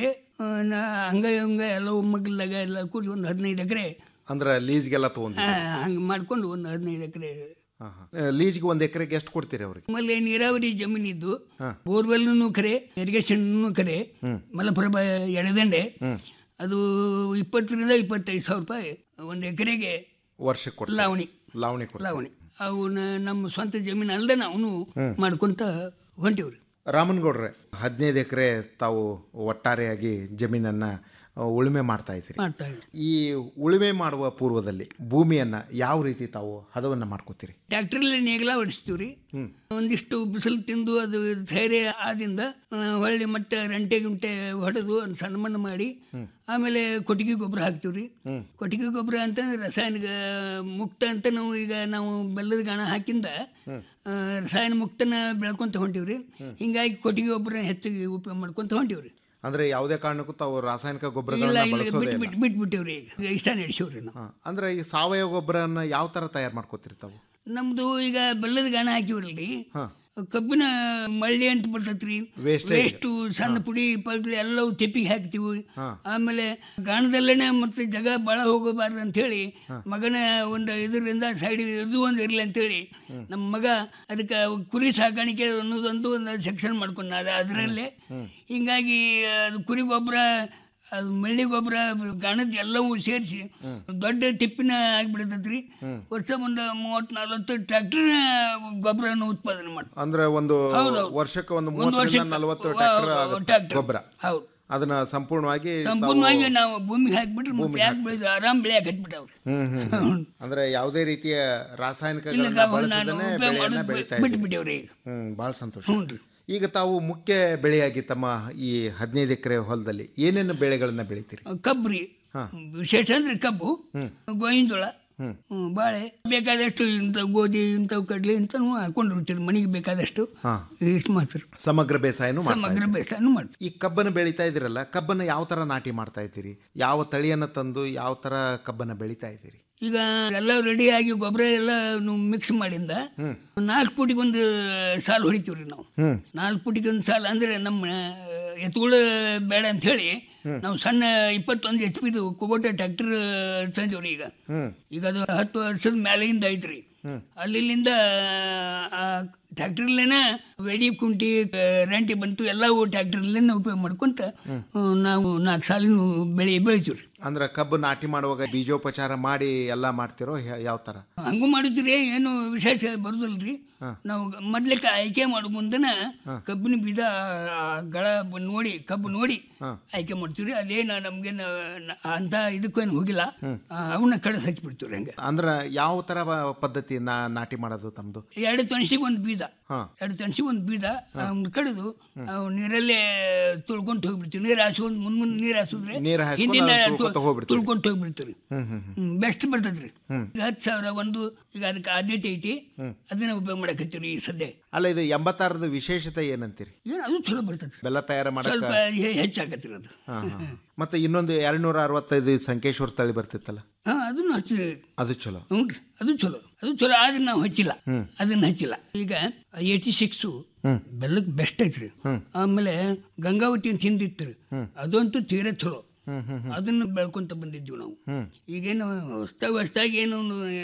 ಹಂಗ ಹಂಗ ಎಲ್ಲ ಒಮ್ಮಗಲ್ದಾಗ ಎಲ್ಲ ಕೂಡಿ ಒಂದು ಹದಿನೈದು ಎಕರೆ ಅಂದ್ರೆ ಲೀಸ್ಗೆಲ್ಲ ತಗೊಂಡು ಹಂಗೆ ಮಾಡ್ಕೊಂಡು ಒಂದು ಹದಿನೈದು ಎಕರೆ ಲೀಸ್ಗೆ ಒಂದು ಎಕರೆಗೆ ಎಷ್ಟು ಕೊಡ್ತೀರಿ ಅವ್ರಿಗೆ ಆಮೇಲೆ ನೀರಾವರಿ ಜಮೀನಿದ್ದು ಹಾ. ಬೋರ್ವೆಲ್ನು ಕರೆ ಇರಿಗೇಷನ್ ಕರೆ ಹ್ಮ್. ಮಲಪ್ರಭಾ ಎಡದಂಡೆ ಹ್ಮ್. ಅದು ಇಪ್ಪತ್ತರಿಂದ ಇಪ್ಪತ್ತೈದು ಸಾವಿರ ರೂಪಾಯಿ ಒಂದು ಎಕರೆಗೆ ವರ್ಷಕ್ಕೆ ಕೊಡ್ತೀರಿ ಲಾವಣಿ ಲಾವಣಿ ಕೊಡ್ತೀರಿ. ಲಾವಣಿ ಅವನ್ನ ನಮ್ಮ ಸ್ವಂತ ಜಮೀನು ಅಲ್ಲದೆ ನಾವು ಹ್ಮ್. ಮಾಡ್ಕೊಂತ ಹೊಂಟಿವ್ರಿ ರಾಮನಗೌಡ್ರೆ ಹದಿನೈದು ಎಕರೆ ತಾವು ಒಟ್ಟಾರೆಯಾಗಿ ಜಮೀನನ್ನ ಆ, ಉಳುಮೆ ಮಾಡ್ತಾ ಇದ್ದೀರಿ ಮಾಡ್ತಾ ಇದ್ದೀವಿ. ಈ ಉಳುಮೆ ಮಾಡುವ ಪೂರ್ವದಲ್ಲಿ ಭೂಮಿಯನ್ನ ಯಾವ ರೀತಿ ತಾವು ಹದವನ್ನ ಮಾಡ್ಕೋತೀರಿ ಟ್ಯಾಕ್ಟ್ರಲ್ಲಿ ನೇಗಲ ಹೊಡಿಸ್ತೀವ್ರಿ ಹ್ಮ್. ಒಂದಿಷ್ಟು ಬಿಸಿಲು ತಿಂದು ಅದು ಧೈರ್ಯ ಆದಿಂದ ಆ, ಹೊಳ್ಳಿ ಮತ್ತೆ ರಂಟೆ ಗುಂಟೆ ಹೊಡೆದು ಒಂದು ಸಣ್ಣ ಮಣ್ಣು ಮಾಡಿ ಆಮೇಲೆ ಕೊಟ್ಟಿಗೆ ಗೊಬ್ಬರ ಹಾಕ್ತೀವ್ರಿ ಹ್ಮ್. ಕೊಟ್ಟಿಗೆ ಗೊಬ್ಬರ ಅಂತಂದ್ರೆ ರಾಸಾಯನಿಕ ಮುಕ್ತ ಅಂತ ನಾವು ಈಗ ನಾವು ಬೆಲ್ಲದ ಗಾಣ ಹಾಕಿಂದ ಹ್ಮ್. ಆ, ರಸಾಯನ ಮುಕ್ತನ ಬೆಳ್ಕೊಂತ ಹೊಂಟಿವ್ರಿ ಹಿಂಗಾಗಿ ಕೊಟ್ಟಿಗೆ ಗೊಬ್ಬರ ಹೆಚ್ಚಿಗೆ ಉಪಯೋಗ ಮಾಡ್ಕೊಂತ ಹೊಂಟಿವ್ರಿ ಅಂದ್ರೆ ಯಾವುದೇ ಕಾರಣಕ್ಕೂ ತಾವು ರಾಸಾಯನಿಕ ಇಲ್ಲ ಗೊಬ್ಬರಗಳನ್ನ ಇಲ್ಲ ಬಳಸೋದೇ ಬಿಟ್ಟು ಇಲ್ಲ ಬಿಟ್ಟು ಬಿಟ್ಟು ಬಿಟ್ಟಿವ್ರಿ ಈಗ ಇಷ್ಟ ನಡೆಸಿವ್ರಿ ನಾವು ಹಾ. ಅಂದ್ರೆ ಈ ಸಾವಯವ ಗೊಬ್ಬರನ್ನ ಯಾವ ತರ ತಯಾರು ಮಾಡ್ಕೋತೀರಿ ತಾವು ನಮ್ದು ಈಗ ಬೆಲ್ಲದ ಗಾಣ ಹಾಕಿವ್ರಲ್ರಿ ಹಾ. ಕಬ್ಬಿನ ಮಳ್ಳಿ ಅಂತ ಬರ್ತೈತ್ರಿ Wastage. ವೇಸ್ಟು ಸಣ್ಣ ಪುಡಿ ಪಡ್ಲಿ ಎಲ್ಲವೂ ತೆಪ್ಪಿಗೆ ಹಾಕ್ತಿವಿ ಹಾ. ಆಮೇಲೆ ಗಾಣದಲ್ಲೇನೆ ಮತ್ತೆ ಜಗ ಭಾಳ ಹೋಗಬಾರ್ದು ಅಂತೇಳಿ ಮಗನ ಒಂದು ಇದರಿಂದ ಸೈಡ್ ಇದು ಒಂದು ಇರಲಿ ಅಂತೇಳಿ ನಮ್ಮ ಮಗ ಅದಕ್ಕೆ ಕುರಿ ಸಾಕಾಣಿಕೆ ಅನ್ನೋದೊಂದು ಒಂದು ಸೆಕ್ಷನ್ ಮಾಡ್ಕೊಂಡ ಅದರಲ್ಲೇ ಹಿಂಗಾಗಿ ಅದು ಕುರಿ ಗೊಬ್ಬರ ಅದು ಮಳ್ಳಿ ಗೊಬ್ಬರ ಗಾಣದ ಎಲ್ಲವೂ ಸೇರಿಸಿ ದೊಡ್ಡ ತಿಪ್ಪಿನ ಆಗಿಬಿಡ್ತೈತ್ರಿ ವರ್ಷ ಒಂದು ಮೂವತ್ತು ನಲ್ವತ್ತು ಟ್ರ್ಯಾಕ್ಟರ್ ಗೊಬ್ಬರನ ಉತ್ಪಾದನೆ ಮಾಡ್ತೀವಿ ಅಂದ್ರೆ ಒಂದು ಹೌದೌದು. ವರ್ಷಕ್ಕೆ ಒಂದು ಒಂದು ಮೂವತ್ತರಿಂದ ವರ್ಷಕ್ಕೆ ನಲವತ್ತು ವ- ಟ್ರ್ಯಾಕ್ಟರ್ ವ- ಆಗುತ್ತೆ ಟ್ರ್ಯಾಕ್ಟರ್. ಗೊಬ್ಬರ ಹೌದು ಅದನ್ನ ಸಂಪೂರ್ಣವಾಗಿ ತಾವು- ಸಂಪೂರ್ಣವಾಗಿ ನಾವು ಭೂಮಿಗೆ ಹಾಕ್ಬಿಟ್ರೆ ಮತ್ತೆ ಯಾಕೆ ಬೆಳೆದು ಆರಾಮ್ ಬೆಳೆಯಕ್ಕೆ ಹತ್ಬಿಟ್ಟವ್ರಿ ಹ್ಮ್ ಹ್ಮ್ ಹ್ಮ್. ಅಂದ್ರೆ ಯಾವುದೇ ರೀತಿಯ ಇಲ್ಲ ರಾಸಾಯನಿಕಗಳನ್ನ ನಾವು ನಾನು ಬಳಸದೇನೆ ಉಪಯೋಗ ಬೆಳೆಯನ್ನ ಮಾಡೋದು ಬೆಳೀತಾ ಬಿಟ್ಟು ಇದ್ದೀರಿ. ಬಿಟ್ಟೇವ್ರಿ ಈಗ ಹ್ಮ್ ಬಹಳ ಸಂತೋಷ ಹ್ಞೂ ರೀ ಈಗ ತಾವು ಮುಖ್ಯ ಬೆಳೆಯಾಗಿ ತಮ್ಮ ಈ ಹದಿನೈದು ಎಕರೆ ಹೊಲದಲ್ಲಿ ಏನೇನು ಬೆಳೆಗಳನ್ನ ಬೆಳಿತೀರಿ ಕಬ್ಬು ರೀ ಹಾ. ವಿಶೇಷ ಅಂದ್ರೆ ಕಬ್ಬು ಗೋವಿನ ಜೋಳ ಹ್ಮ್. ಹ್ಮ್, ಬಾಳೆ ಬೇಕಾದಷ್ಟು ಇಂಥ ಗೋಧಿ ಇಂಥವು ಕಡ್ಲೆ ಇಂಥವು ಹಾಕೊಂಡಿರ್ತೀರಿ ಮನೆಗೆ ಬೇಕಾದಷ್ಟು ಹಾ ಇಷ್ಟು ಮಾತ್ರ ಸಮಗ್ರ ಬೇಸಾಯನೂ ಮಾಡ್ತಾ ಸಮಗ್ರ ಇದ್ದೀರಿ. ಬೇಸಾಯನೂ ಮಾಡ್ತೀವಿ ಈ ಕಬ್ಬನ್ನು ಬೆಳೀತಾ ಇದ್ದೀರಲ್ಲ ಕಬ್ಬನ್ನು ಯಾವ ತರ ನಾಟಿ ಮಾಡ್ತಾ ಇದ್ದೀರಿ ಯಾವ ತಳಿಯನ್ನ ತಂದು ಯಾವ ತರ ಕಬ್ಬನ್ನ ಬೆಳೀತಾ ಇದ್ದೀರಿ ಈಗ ಎಲ್ಲ ರೆಡಿಯಾಗಿ ಗೊಬ್ಬರ ಎಲ್ಲ ಮಿಕ್ಸ್ ಮಾಡಿಂದ ನಾಲ್ಕು ಫುಟಿಗೆ ಒಂದು ಸಾಲು ಹೊಡಿತೀವ್ರಿ ನಾವು ಹ್ಮ್ ನಾಲ್ಕು ಫುಟಿಗೆ ಒಂದು ಸಾಲ ಅಂದ್ರೆ ನಮ್ಮ ಎತ್ತುಗಳು ಬೇಡ ಅಂತ ಹೇಳಿ ನಾವು ಸಣ್ಣ ಇಪ್ಪತ್ತೊಂದು ಎಚ್ ಪಿದು ಕುಬೋಟ ಟ್ರ್ಯಾಕ್ಟರ್ ತಂದಿವ್ರಿ ಈಗ ಹ್ಮ್ ಈಗ ಅದು ಹತ್ತು ವರ್ಷದ ಮೇಲೆಯಿಂದ ಐತ್ರಿ ಹ್ಮ್. ಅಲ್ಲಿಂದ ಆ ಟ್ರ್ಯಾಕ್ಟರ್ಲೇನ ವೆಡಿ ಕುಂಟಿ ಆ, ರಂಟಿ ಬಂತು ಎಲ್ಲವೂ ಟ್ರ್ಯಾಕ್ಟರ್ಲೇನ ಉಪಯೋಗ ಮಾಡ್ಕೊಂತ ಆ, ನಾವು ನಾಲ್ಕು ಸಾಲಿನ ಬೆಳೆ ಬೆಳಿತೀವಿ ರೀ ಅಂದ್ರೆ ಕಬ್ಬು ನಾಟಿ ಮಾಡುವಾಗ ಬೀಜೋಪಚಾರ ಮಾಡಿ ಎಲ್ಲ ಮಾಡ್ತಿರೋ ಯಾವ ತರ ಹಂಗೂ ಮಾಡಿದ್ರಿ ಏನು ವಿಶೇಷ ಬರುದಿಲ್ರಿ ನಾವು ಮೊದ್ಲಿಕ್ಕೆ ಆಯ್ಕೆ ಮಾಡೋ ಮುಂದನ ಕಬ್ಬಿನ ಬೀಜ ಆ, ಗಳ ಬ- ನೋಡಿ ಕಬ್ಬು ನೋಡಿ ಆಯ್ಕೆ ಮಾಡ್ತೀವಿ ಅದೇನು ನಮ್ಗೇನು ಅಂತ ಇದಕ್ಕೇನು ಹೋಗಿಲ್ಲ ಆ, ಅವನ್ನ ಕಡೆ ಹಚ್ಚಿಬಿಡ್ತೀವಿ ಹಂಗೆ ಅಂದ್ರ ಯಾವ ತರ ಬ- ಪದ್ಧತಿ ನಾ ನಾಟಿ ಮಾಡೋದು ತಮ್ದು ಎರಡು ತಣಸಿಗೆ ಒಂದು ಬೀಜ ಹಾ. ಎರಡು ತಣಸಿಗೆ ಒಂದು ಬೀಜ ಅವ್ನ ಕಡಿದು ಅವ್ ನೀರಲ್ಲೇ ತುಳ್ಕೊಂತ ಹೋಗ್ಬಿಡ್ತೀವಿ ನೀರು ಹಾಸೋದು ಮುಂದ್ ಮುಂದೆ ನೀರು ಹಾಸಿದ್ರೆ ನೀರ್ ಹಾಸ್ಕೊಂಡು ಅದ್ ತುಳ್ಕೊಂತ ಹೋಗ್ಬಿಡ್ತೀವಿ. ತುಳ್ಕೊಂತ ಹೋಗ್ಬಿಡ್ತೀವಿ ಹ್ಮ್ ಹ್ಮ್ ಹ್ಮ್. ಬೆಸ್ಟ್ ಬರ್ತದ್ರಿ ಹ್ಮ್. ಈಗ ಹತ್ತು ಸಾವಿರ ಒಂದು ಈಗ ಅದಕ್ಕೆ ಆದ್ಯತೆ ಐತಿ ಅದನ್ನ ಉಪಯೋಗ ಮಾಡಕತ್ತೀವಿ ಈ ಸದ್ಯ ಅಲ್ಲ ಇದು ಎಂಬತ್ತಾರದ ವಿಶೇಷತೆ ಏನಂತೀರಿ ಏನು ಅದು ಚಲೋ ಬರ್ತದ್ರಿ ಬೆಲ್ಲ ತಯಾರು ಮಾಡಕ ಸ್ವಲ್ಪ ಹೆ- ಹೆಚ್ಚಾಕತ್ತೀರಿ ಅದು ಹಾ, ಹಾ. ಮತ್ತೆ ಇನ್ನೊಂದು ಎರಡ್ನೂರ ಅರವತ್ತೈದು ಸಂಕೇಶ್ವರ ತಳಿ ಬರ್ತಿತ್ತಲ್ಲ ಹಾ ಅದನ್ನು ಹಚ್ಚಿದ್ರಿ ಅದು ಚಲೋ ಹ್ಞೂ ರೀ ಅದು ಚಲೋ ಅದು ಚಲೋ ಆದ್ರೆ ನಾವು ಹಚ್ಚಿಲ್ಲ ಹ್ಮ್. ಅದನ್ನ ಹಚ್ಚಿಲ್ಲ ಈಗ ಏಯ್ಟಿ ಸಿಕ್ಸು ಹ್ಮ್. ಬೆಲ್ಲಕ್ಕೆ ಬೆಸ್ಟ್ ಐತ್ರಿ ಹ್ಮ್. ಆಮೇಲೆ ಗಂಗಾವತಿ ಅಂತ ಹಿಂದಿತ್ತು ರೀ ಹ್ಮ್. ಅದಂತೂ ತೀರಾ ಚಲೋ ಹ್ಮ್ ಹ್ಮ್ ಹ್ಮ್. ಅದನ್ನ ಬೆಳ್ಕೊಂತ ಬಂದಿದ್ವಿ ನಾವು ಹ್ಮ್. ಈಗೇನು ಹೊಸ್ತಾಗಿ ಹೊಸ್ದಾಗಿ ಏನು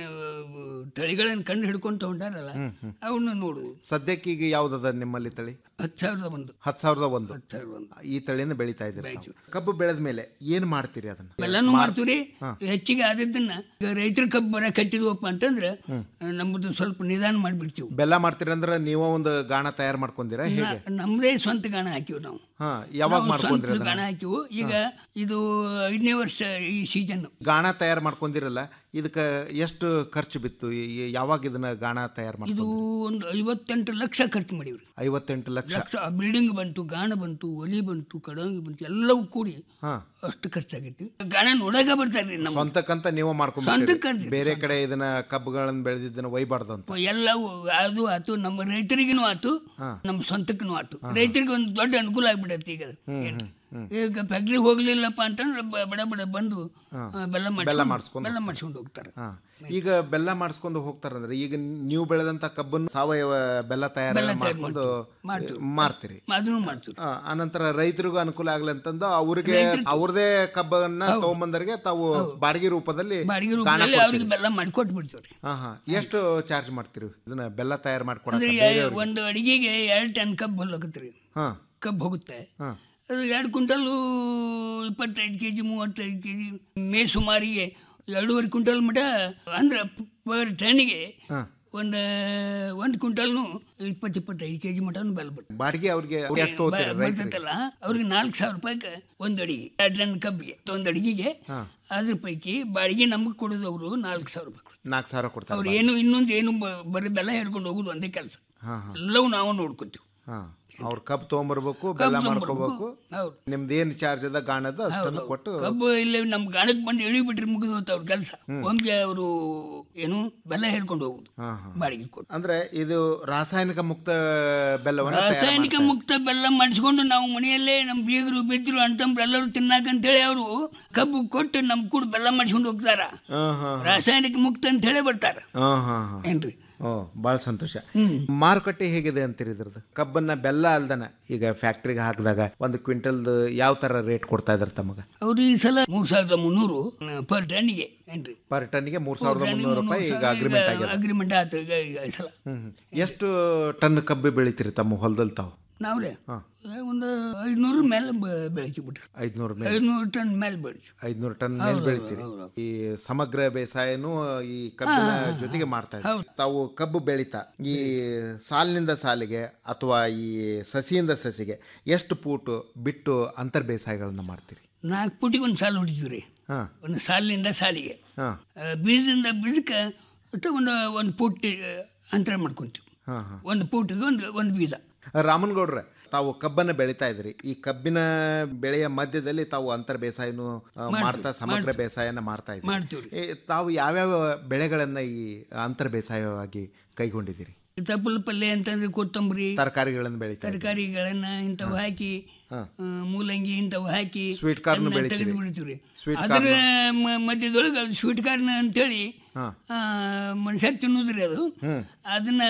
ತಳಿಗಳನ್ನು ಕಂಡು ಹಿಡ್ಕೊಂತ ಹೊಂಟಾರಲ್ಲ ಹ್ಮ್, ಹ್ಮ್. ಅವನ್ನ ನೋಡು ಸದ್ಯಕ್ಕೆ ಈಗ ಯಾವ್ದದ ನಿಮ್ಮಲ್ಲಿ ತಳಿ ಹತ್ತು ಸಾವಿರದ ಒಂದು ಹತ್ತು ಸಾವಿರದ ಒಂದು ಹತ್ತು ಸಾವಿರದ ಒಂದು ಈ ತಳಿನ ಬೆಳಿತಾ ಇದ್ದೀರಿ ತಾವು. ಕಬ್ಬು ಬೆಳೆದ ಮೇಲೆ ಏನ್ ಮಾಡ್ತೀರಿ ಅದನ್ನ ಎಲ್ಲಾನು ಮಾರ್- ಮಾಡ್ತೀವಿ ಹಾ. ಹೆಚ್ಚಿಗೆ ಆದದ್ದನ್ನ ಈಗ ರೈತರ ಕಬ್ಬು ಬರ ಕಟ್ಟಿದ್ವಪ್ಪ ಅಂತಂದ್ರೆ ನಮ್ಮದು ಸ್ವಲ್ಪ ನಿಧಾನ ಮಾಡಿಬಿಡ್ತೀವಿ ಬೆಲ್ಲ ಮಾಡ್ತೀರಿ ಅಂದ್ರೆ ನೀವು ಒಂದು ಗಾಣ ತಯಾರು ಮಾಡ್ಕೊಂತೀರಾ ಹೇಗೆ ನ- ನಮ್ದೇ ಸ್ವಂತ ಗಾಣ ಹಾಕಿವ್ ನಾವು ಹಾ ಯಾವಾಗ ನಾವು ಮಾಡ್ಕೊಂಡ್ರಿ ಸ್ವಂತ ಗಾಣ ಅದನ್ನ ಹಾಕಿವು ಈಗ ಇದು ಐದನೇ ವರ್ಷ ಈ ಸೀಸನ್ ಗಾಣ ತಯಾರು ಮಾಡ್ಕೊಂಡಿರಲ್ಲ ಇದಕ್ಕೆ ಎಷ್ಟು ಖರ್ಚು ಬಿತ್ತು ಈ- ಈ- ಯಾವಾಗ ಇದನ್ನ ಗಾಣ ತಯಾರು ಮಾಡಿ ಇದು ಒಂದು ಐವತ್ತೆಂಟು ಲಕ್ಷ ಖರ್ಚು ಮಾಡಿವ್ರಿ ಐವತ್ತೆಂಟು ಲಕ್ಷ ಲಕ್ಷ ಬಿಲ್ಡಿಂಗ್ ಬಂತು ಗಾಣ ಬಂತು ಒಲಿ ಬಂತು ಕಡಂಗಿ ಬಂತು ಎಲ್ಲವೂ ಕೂಡಿ ಹಾ ಅಷ್ಟು ಖರ್ಚಾಗೈತಿ ಗಾಣ ನೋಡಾಕ ಬರ್ತಾರ್ರಿ ನಮ್ಮ ಸ್ವಂತಕ್ಕಂತ ನೀವು ಸ್ವಂತಕ್ಕಂತ. ಮಾಡ್ಕೊಂಡ್ಬಿಡ್ತೀರಿ ಬೇರೆ ಕಡೆ ಇದನ್ನ ಕಬ್ಬುಗಳನ್ನ ಬೆಳೆದಿದ್ದನ್ನ ಒಯ್ಬಾರ್ದು ಅಂತ ಎಲ್ಲವೂ ಅದು ಆತು ನಮ್ಮ ರೈತರಿಗೂ ಆತು ಹಾ. ನಮ್ಮ ಸ್ವಂತಕ್ಕೂ ಆತು ರೈತರಿಗೆ ಒಂದು ದೊಡ್ಡ ಅನುಕೂಲ ಆಗ್ಬಿಡತ್ತೆ ಈಗ ಅದು. ಹ್ಮ್, ಏನ್ರಿ? ಹ್ಮ್, ಈಗ ಫ್ಯಾಕ್ಟ್ರಿ ಹೋಗ್ಲಿಲ್ಲಪ್ಪ ಅಂತಂದ್ರೆ ಬ- ಬಡ ಬಡ ಬಂದು ಹಾ. ಆ, ಬೆಲ್ಲ ಬೆಲ್ಲ ಮಾಡಿಸ್ಕೊಂಡು ಮಾಡಿಸ್ಕೊಂಡು ಬೆಲ್ಲ ಮಾಡಿಸ್ಕೊಂಡು ಹೋಗ್ತಾರೆ ಹಾ. ಈಗ ಬೆಲ್ಲ ಮಾಡಿಸ್ಕೊಂಡು ಹೋಗ್ತಾರಂದ್ರೆ ಈಗ ನೀವು ಬೆಳೆದಂತ ಕಬ್ಬನ್ನು ಸಾವಯವ ಬೆಲ್ಲ ತಯಾರು ಬೆಲ್ಲ ತಯಾರು ಮಾಡ್ಕೊಂಡು ಮಾಡ್ತೀವಿ. ಮಾರ್ತೀರಿ ಅದನ್ನು ಮಾಡ್ತೀವಿ ಆ, ಅನಂತರ ರೈತರಿಗೂ ಅನುಕೂಲ ಆಗ್ಲಿ ಅಂತಂದು ಅವ್ರಿಗೆ ಅವ್ರದೇ ಕಬ್ಬನ್ನ ತಗೊಂಬಂದರಿಗೆ ತಾವು ಬಾಡಿಗೆ ರೂಪದಲ್ಲಿ ಬಾಡಿಗೆ ಗಾಣ ರೂಪದಲ್ಲಿ ಕೊಡ್ತೀರಿ. ಅವ್ರಿಗೆ ಬೆಲ್ಲ ಮಾಡಿ ಕೊಟ್ಬಿಡ್ತೀವಿ ಹಾ ಹಾ ಎಷ್ಟು ಚಾರ್ಜ್ ಮಾಡ್ತೀರಿ ಇದನ್ನ ಬೆಲ್ಲ ತಯಾರು ಅಂದ್ರೆ ಮಾಡ್ಕೊಡಕ್ಕೆ ಯಾ- ಬೇರೆಯವ್ರಿಗೆ? ಒಂದು ಅಡಿಗೆಗೆ ಎರಡು ಟನ್ ಕಬ್ಬು ಹೊಲಕತ್ರಿ ಹಾ ಕಬ್ಬು ಹೋಗುತ್ತೆ ಹಾ ಅದು ಎರಡು ಕ್ವಿಂಟಲು ಇಪ್ಪತ್ತೈದು ಕೆ ಜಿ ಮೂವತ್ತೈದು ಕೆ ಜಿ ಮೇ ಸುಮಾರಿಗೆ ಎರಡೂವರೆ ಕ್ವಿಂಟಲ್ ಮಟ ಅಂದ್ರೆ ಪರ್ ಟನ್ನಿಗೆ ಹಾ. ಒಂದು ಒಂದು ಕ್ವಿಂಟಲ್ನು ಇಪ್ಪತ್ತು ಇಪ್ಪತ್ತೈದು ಕೆ ಜಿ ಮಟನು ಬೆಲ್ಲ ಬರ್ತದೆ ಬಾಡಿಗೆ ಅವ್ರಿಗೆ ಎಷ್ಟು ಹೋಗ್ತೀರಿ ರೈತರಿಗೆ ಬರ್ತೈತಲ್ಲ ಅವ್ರಿಗೆ ನಾಲ್ಕು ಸಾವಿರ ರೂಪಾಯಿಗೆ ಒಂದು ಅಡಿಗೆ ಎರಡು ಟನ್ ಕಬ್ಬಿಗೆ ಒಂದು ಅಡಿಗೆಗೆ ಹಾ. ಅದ್ರ ಪೈಕಿ ಬಾಡಿಗೆ ನಮಗೆ ಕೊಡೋದು ಅವರು ನಾಲ್ಕು ಸಾವಿರ ರೂಪಾಯಿ ಕೊಡ್ತಾರೆ. ನಾಲ್ಕು ಸಾವಿರ ಕೊಡ್ತಾರೆ ಅವ್ರು ಏನು ಇನ್ನೊಂದು ಏನು ಬ- ಬರೀ ಬೆಲ್ಲ ಹೇರ್ಕೊಂಡು ಹೋಗೋದು ಒಂದೇ ಕೆಲಸ ಹಾ ಹಾ ಎಲ್ಲವೂ ನಾವು ನೋಡ್ಕೊತೀವಿ ಹಾ ಅವ್ರ ಕಬ್ಬು ತಗೊಂಬರ್ಬೇಕು ಬೆಲ್ಲ ಮಾಡ್ಕೋಬೇಕು ಹೌದು ನಿಮ್ದು ಏನ್ ಚಾರ್ಜ್ ಅದ ಗಾಣದ ಅಷ್ಟನ್ನು ಕೊಟ್ಟು ಕಬ್ಬು ಇಲ್ಲಿ ನಮ್ಮ ಗಾಣಕ್ಕೆ ಬಂದು ಇಳಿ ಬಿಟ್ರೆ ಮುಗಿದು ಹೋತ ಅವ್ರ ಕೆಲಸ ಒಮ್ಮೆ ಅವರು ಏನು ಬೆಲ್ಲ ಹೇರ್ಕೊಂಡು ಹೋಗುದು ಹಾ ಹಾ ಬಾಡಿಗೆ ಕೊಟ್ಟು ಅಂದ್ರೆ ಇದು ರಾಸಾಯನಿಕ ಮುಕ್ತ ಬೆಲ್ಲವನ್ನ ತಯಾರು ರಾಸಾಯನಿಕ ಮುಕ್ತ ಬೆಲ್ಲ ಮಾಡಿಸ್ಕೊಂಡು ನಾವು ಮನೆಯಲ್ಲೇ ನಮ್ಮ ಬೀಗರು ಬಿದ್ರು ಅಂತಂಬ್ರು ಎಲ್ಲರೂ ತಿನ್ನಾಕಂತೇಳಿ ಅವರು ಕಬ್ಬು ಕೊಟ್ಟು ನಮ್ ಕೂಡ ಬೆಲ್ಲ ಮಾಡಿಸ್ಕೊಂಡು ಹೋಗ್ತಾರ ಹಾ ಹಾ ರಾಸಾಯನಿಕ ಮುಕ್ತ ಅಂತ ಹೇಳಿ ಬರ್ತಾರ ಹಾ ಹಾ ಹಾ ಏನ್ರಿ ಓ ಭಾಳ ಸಂತೋಷ ಮಾರುಕಟ್ಟೆ ಹೇಗಿದೆ ಅಂತೀರಿ ಇದ್ರದ್ದು ಕಬ್ಬನ್ನ ಬೆಲ್ಲ ಅಲ್ದನ ಈಗ ಫ್ಯಾಕ್ಟ್ರಿಗೆ ಹಾಕಿದಾಗ ಒಂದು ಕ್ವಿಂಟಲ್ದು ಯಾವ ತರ ರೇಟ್ ಕೊಡ್ತಾ ಇದಾರೆ ತಮಗ ಅವ್ರು ಈ ಸಲ ಮೂರ್ ಸಾವಿರದ ಮುನ್ನೂರು ಪರ್ ಟನ್ನಿಗೆ ಏನ್ರಿ ಪರ್ ಟನ್ಗೆ ಮೂರ್ ಸಾವಿರದ ಮುನ್ನೂರು ರೂಪಾಯಿ ಈಗ ಅಗ್ರಿಮೆಂಟ್ ಆಗಿದೆ ಅಗ್ರಿಮೆಂಟ್ ಆಯ್ತು ಈಗ ಈಗ ಈ ಸಲ ಹ್ಮ್ ಹ್ಮ್. ಎಷ್ಟು ಟನ್ ಕಬ್ಬು ಬೆಳಿತೀರಿ ತಮ್ಮ ಹೊಲದಲ್ಲಿ ತಾವು ನಾವ್ರೆ ಹಾ. ಒಂದು ಐದ್ನೂರು ಮೇಲೆ ಬೆಳಕಿ ಬಿಟ್ರಿ ಐದ್ನೂರು ಮೇಲೆ ಐದ್ನೂರು ಟನ್ ಮೇಲೆ ಬೆಳಕಿ ಐದ್ನೂರು ಟನ್ ಮೇಲೆ ಬೆಳಿತೀರಿ ಈ ಸಮಗ್ರ ಬೇಸಾಯನೂ ಈ ಕಬ್ಬಿನ ಜೊತೆಗೆ ಮಾಡ್ತಾ ಇದ್ದೀರಿ ತಾವು ಕಬ್ಬು ಬೆಳಿತಾ ಈ ಸಾಲಿನಿಂದ ಸಾಲಿಗೆ ಅಥವಾ ಈ ಸಸಿಯಿಂದ ಸಸಿಗೆ ಎಷ್ಟು ಫೂಟು ಬಿಟ್ಟು ಅಂತರ್ ಬೇಸಾಯಗಳನ್ನ ಮಾಡ್ತೀರಿ ನಾಲ್ಕು ಪುಟಿಗೆ ಒಂದು ಸಾಲು ಹೊಡಿತೀವಿ ರೀ ಹಾ ಒಂದು ಸಾಲಿನಿಂದ ಸಾಲಿಗೆ ಹಾ ಆ, ಬೀಜದಿಂದ ಬೀಜಕ್ಕೆ ಒಟ್ಟು ಒಂದು ಒಂದು ಪುಟ್ ಅಂತರ ಮಾಡ್ಕೊಂತೀವಿ ಹಾ ಹಾ ಒಂದು ಪೂಟಿಗೆ ಒಂದು ಒಂದು ಬೀಜ ರಾಮನಗೌಡ್ರೆ ತಾವು ಕಬ್ಬನ್ನ ಬೆಳಿತಾ ಇದ್ರಿ ಈ ಕಬ್ಬಿನ ಬೆಳೆಯ ಮಧ್ಯದಲ್ಲಿ ತಾವು ಅಂತರ್ ಬೇಸಾಯನು ಆ, ಮಾಡ್ತಾ ಸಮಗ್ರ ಬೇಸಾಯನ ಮಾಡ್ತಾ ಇದ್ರಿ ಮಾಡ್ತೀವ್ರಿ. ಏ, ತಾವು ಯಾವ್ಯಾವ ಬೆಳೆಗಳನ್ನ ಈ ಅಂತರ್ ಬೇಸಾಯವಾಗಿ ಕೈಗೊಂಡಿದ್ದೀರಿ ತಪ್ಪಲ ಪಲ್ಯ ಅಂತಂದ್ರೆ ಕೊತ್ತಂಬರಿ ತರಕಾರಿಗಳನ್ನು ಬೆಳಿತಾ ಇದ್ದೀರಿ. ತರಕಾರಿಗಳನ್ನ ಇಂಥವು ಹಾಕಿ ಹಾ. ಆ, ಮೂಲಂಗಿ ಇಂಥವು ಹಾಕಿ Sweet corn ಅದನ್ನ ಬೆಳಿತೀರಿ. ತೆಗೆದು ಬಿಡ್ತೀವಿ Sweet ಅದರ ಮ- ಮಧ್ಯದೊಳಗೆ ಅದು ಸ್ವೀಟ್ ಕಾರ್ನ್ ಅಂತೇಳಿ ಹಾ. ಆ, ಮನುಷ್ಯ ತಿನ್ನೋದ್ರಿ ಅದು ಹ್ಮ್ ಅದನ್ನ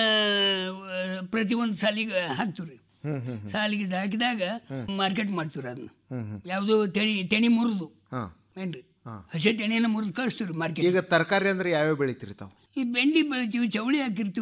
ಆ, ಪ್ರತಿಯೊಂದು ಸಾಲಿಗೆ ಹಾಕ್ತೀವ್ರಿ ಹ್ಮ್ ಹ್ಮ್ ಹ್ಮ್ ಸಾಲಿಗೆ ಹಾಕಿದಾಗ ಮಾರ್ಕೆಟ್ ಮಾಡ್ತೀವ್ರಿ ಅದನ್ನ ಹ್ಮ್ ಹ್ಮ್ ಯಾವುದೋ ತೆಣಿ ತೆಣಿ ಮುರಿದು ಹಾ ಏನ್ರಿ ಹಾ. ಹಸೆ ತೆಣಿನ ಮುರಿದು ಕಳಿಸ್ತೀವ್ರಿ ಮಾರ್ಕೆಟ್ ಈಗ ತರಕಾರಿ ಅಂದ್ರೆ ಯಾವ್ಯಾವ ಬೆಳಿತೀರಿ ತಾವು ಈ ಬೆಂಡಿ ಬೆಳಿತೀವಿ ಚವಳಿ ಹಾಕಿರ್ತೀವ್ರಿ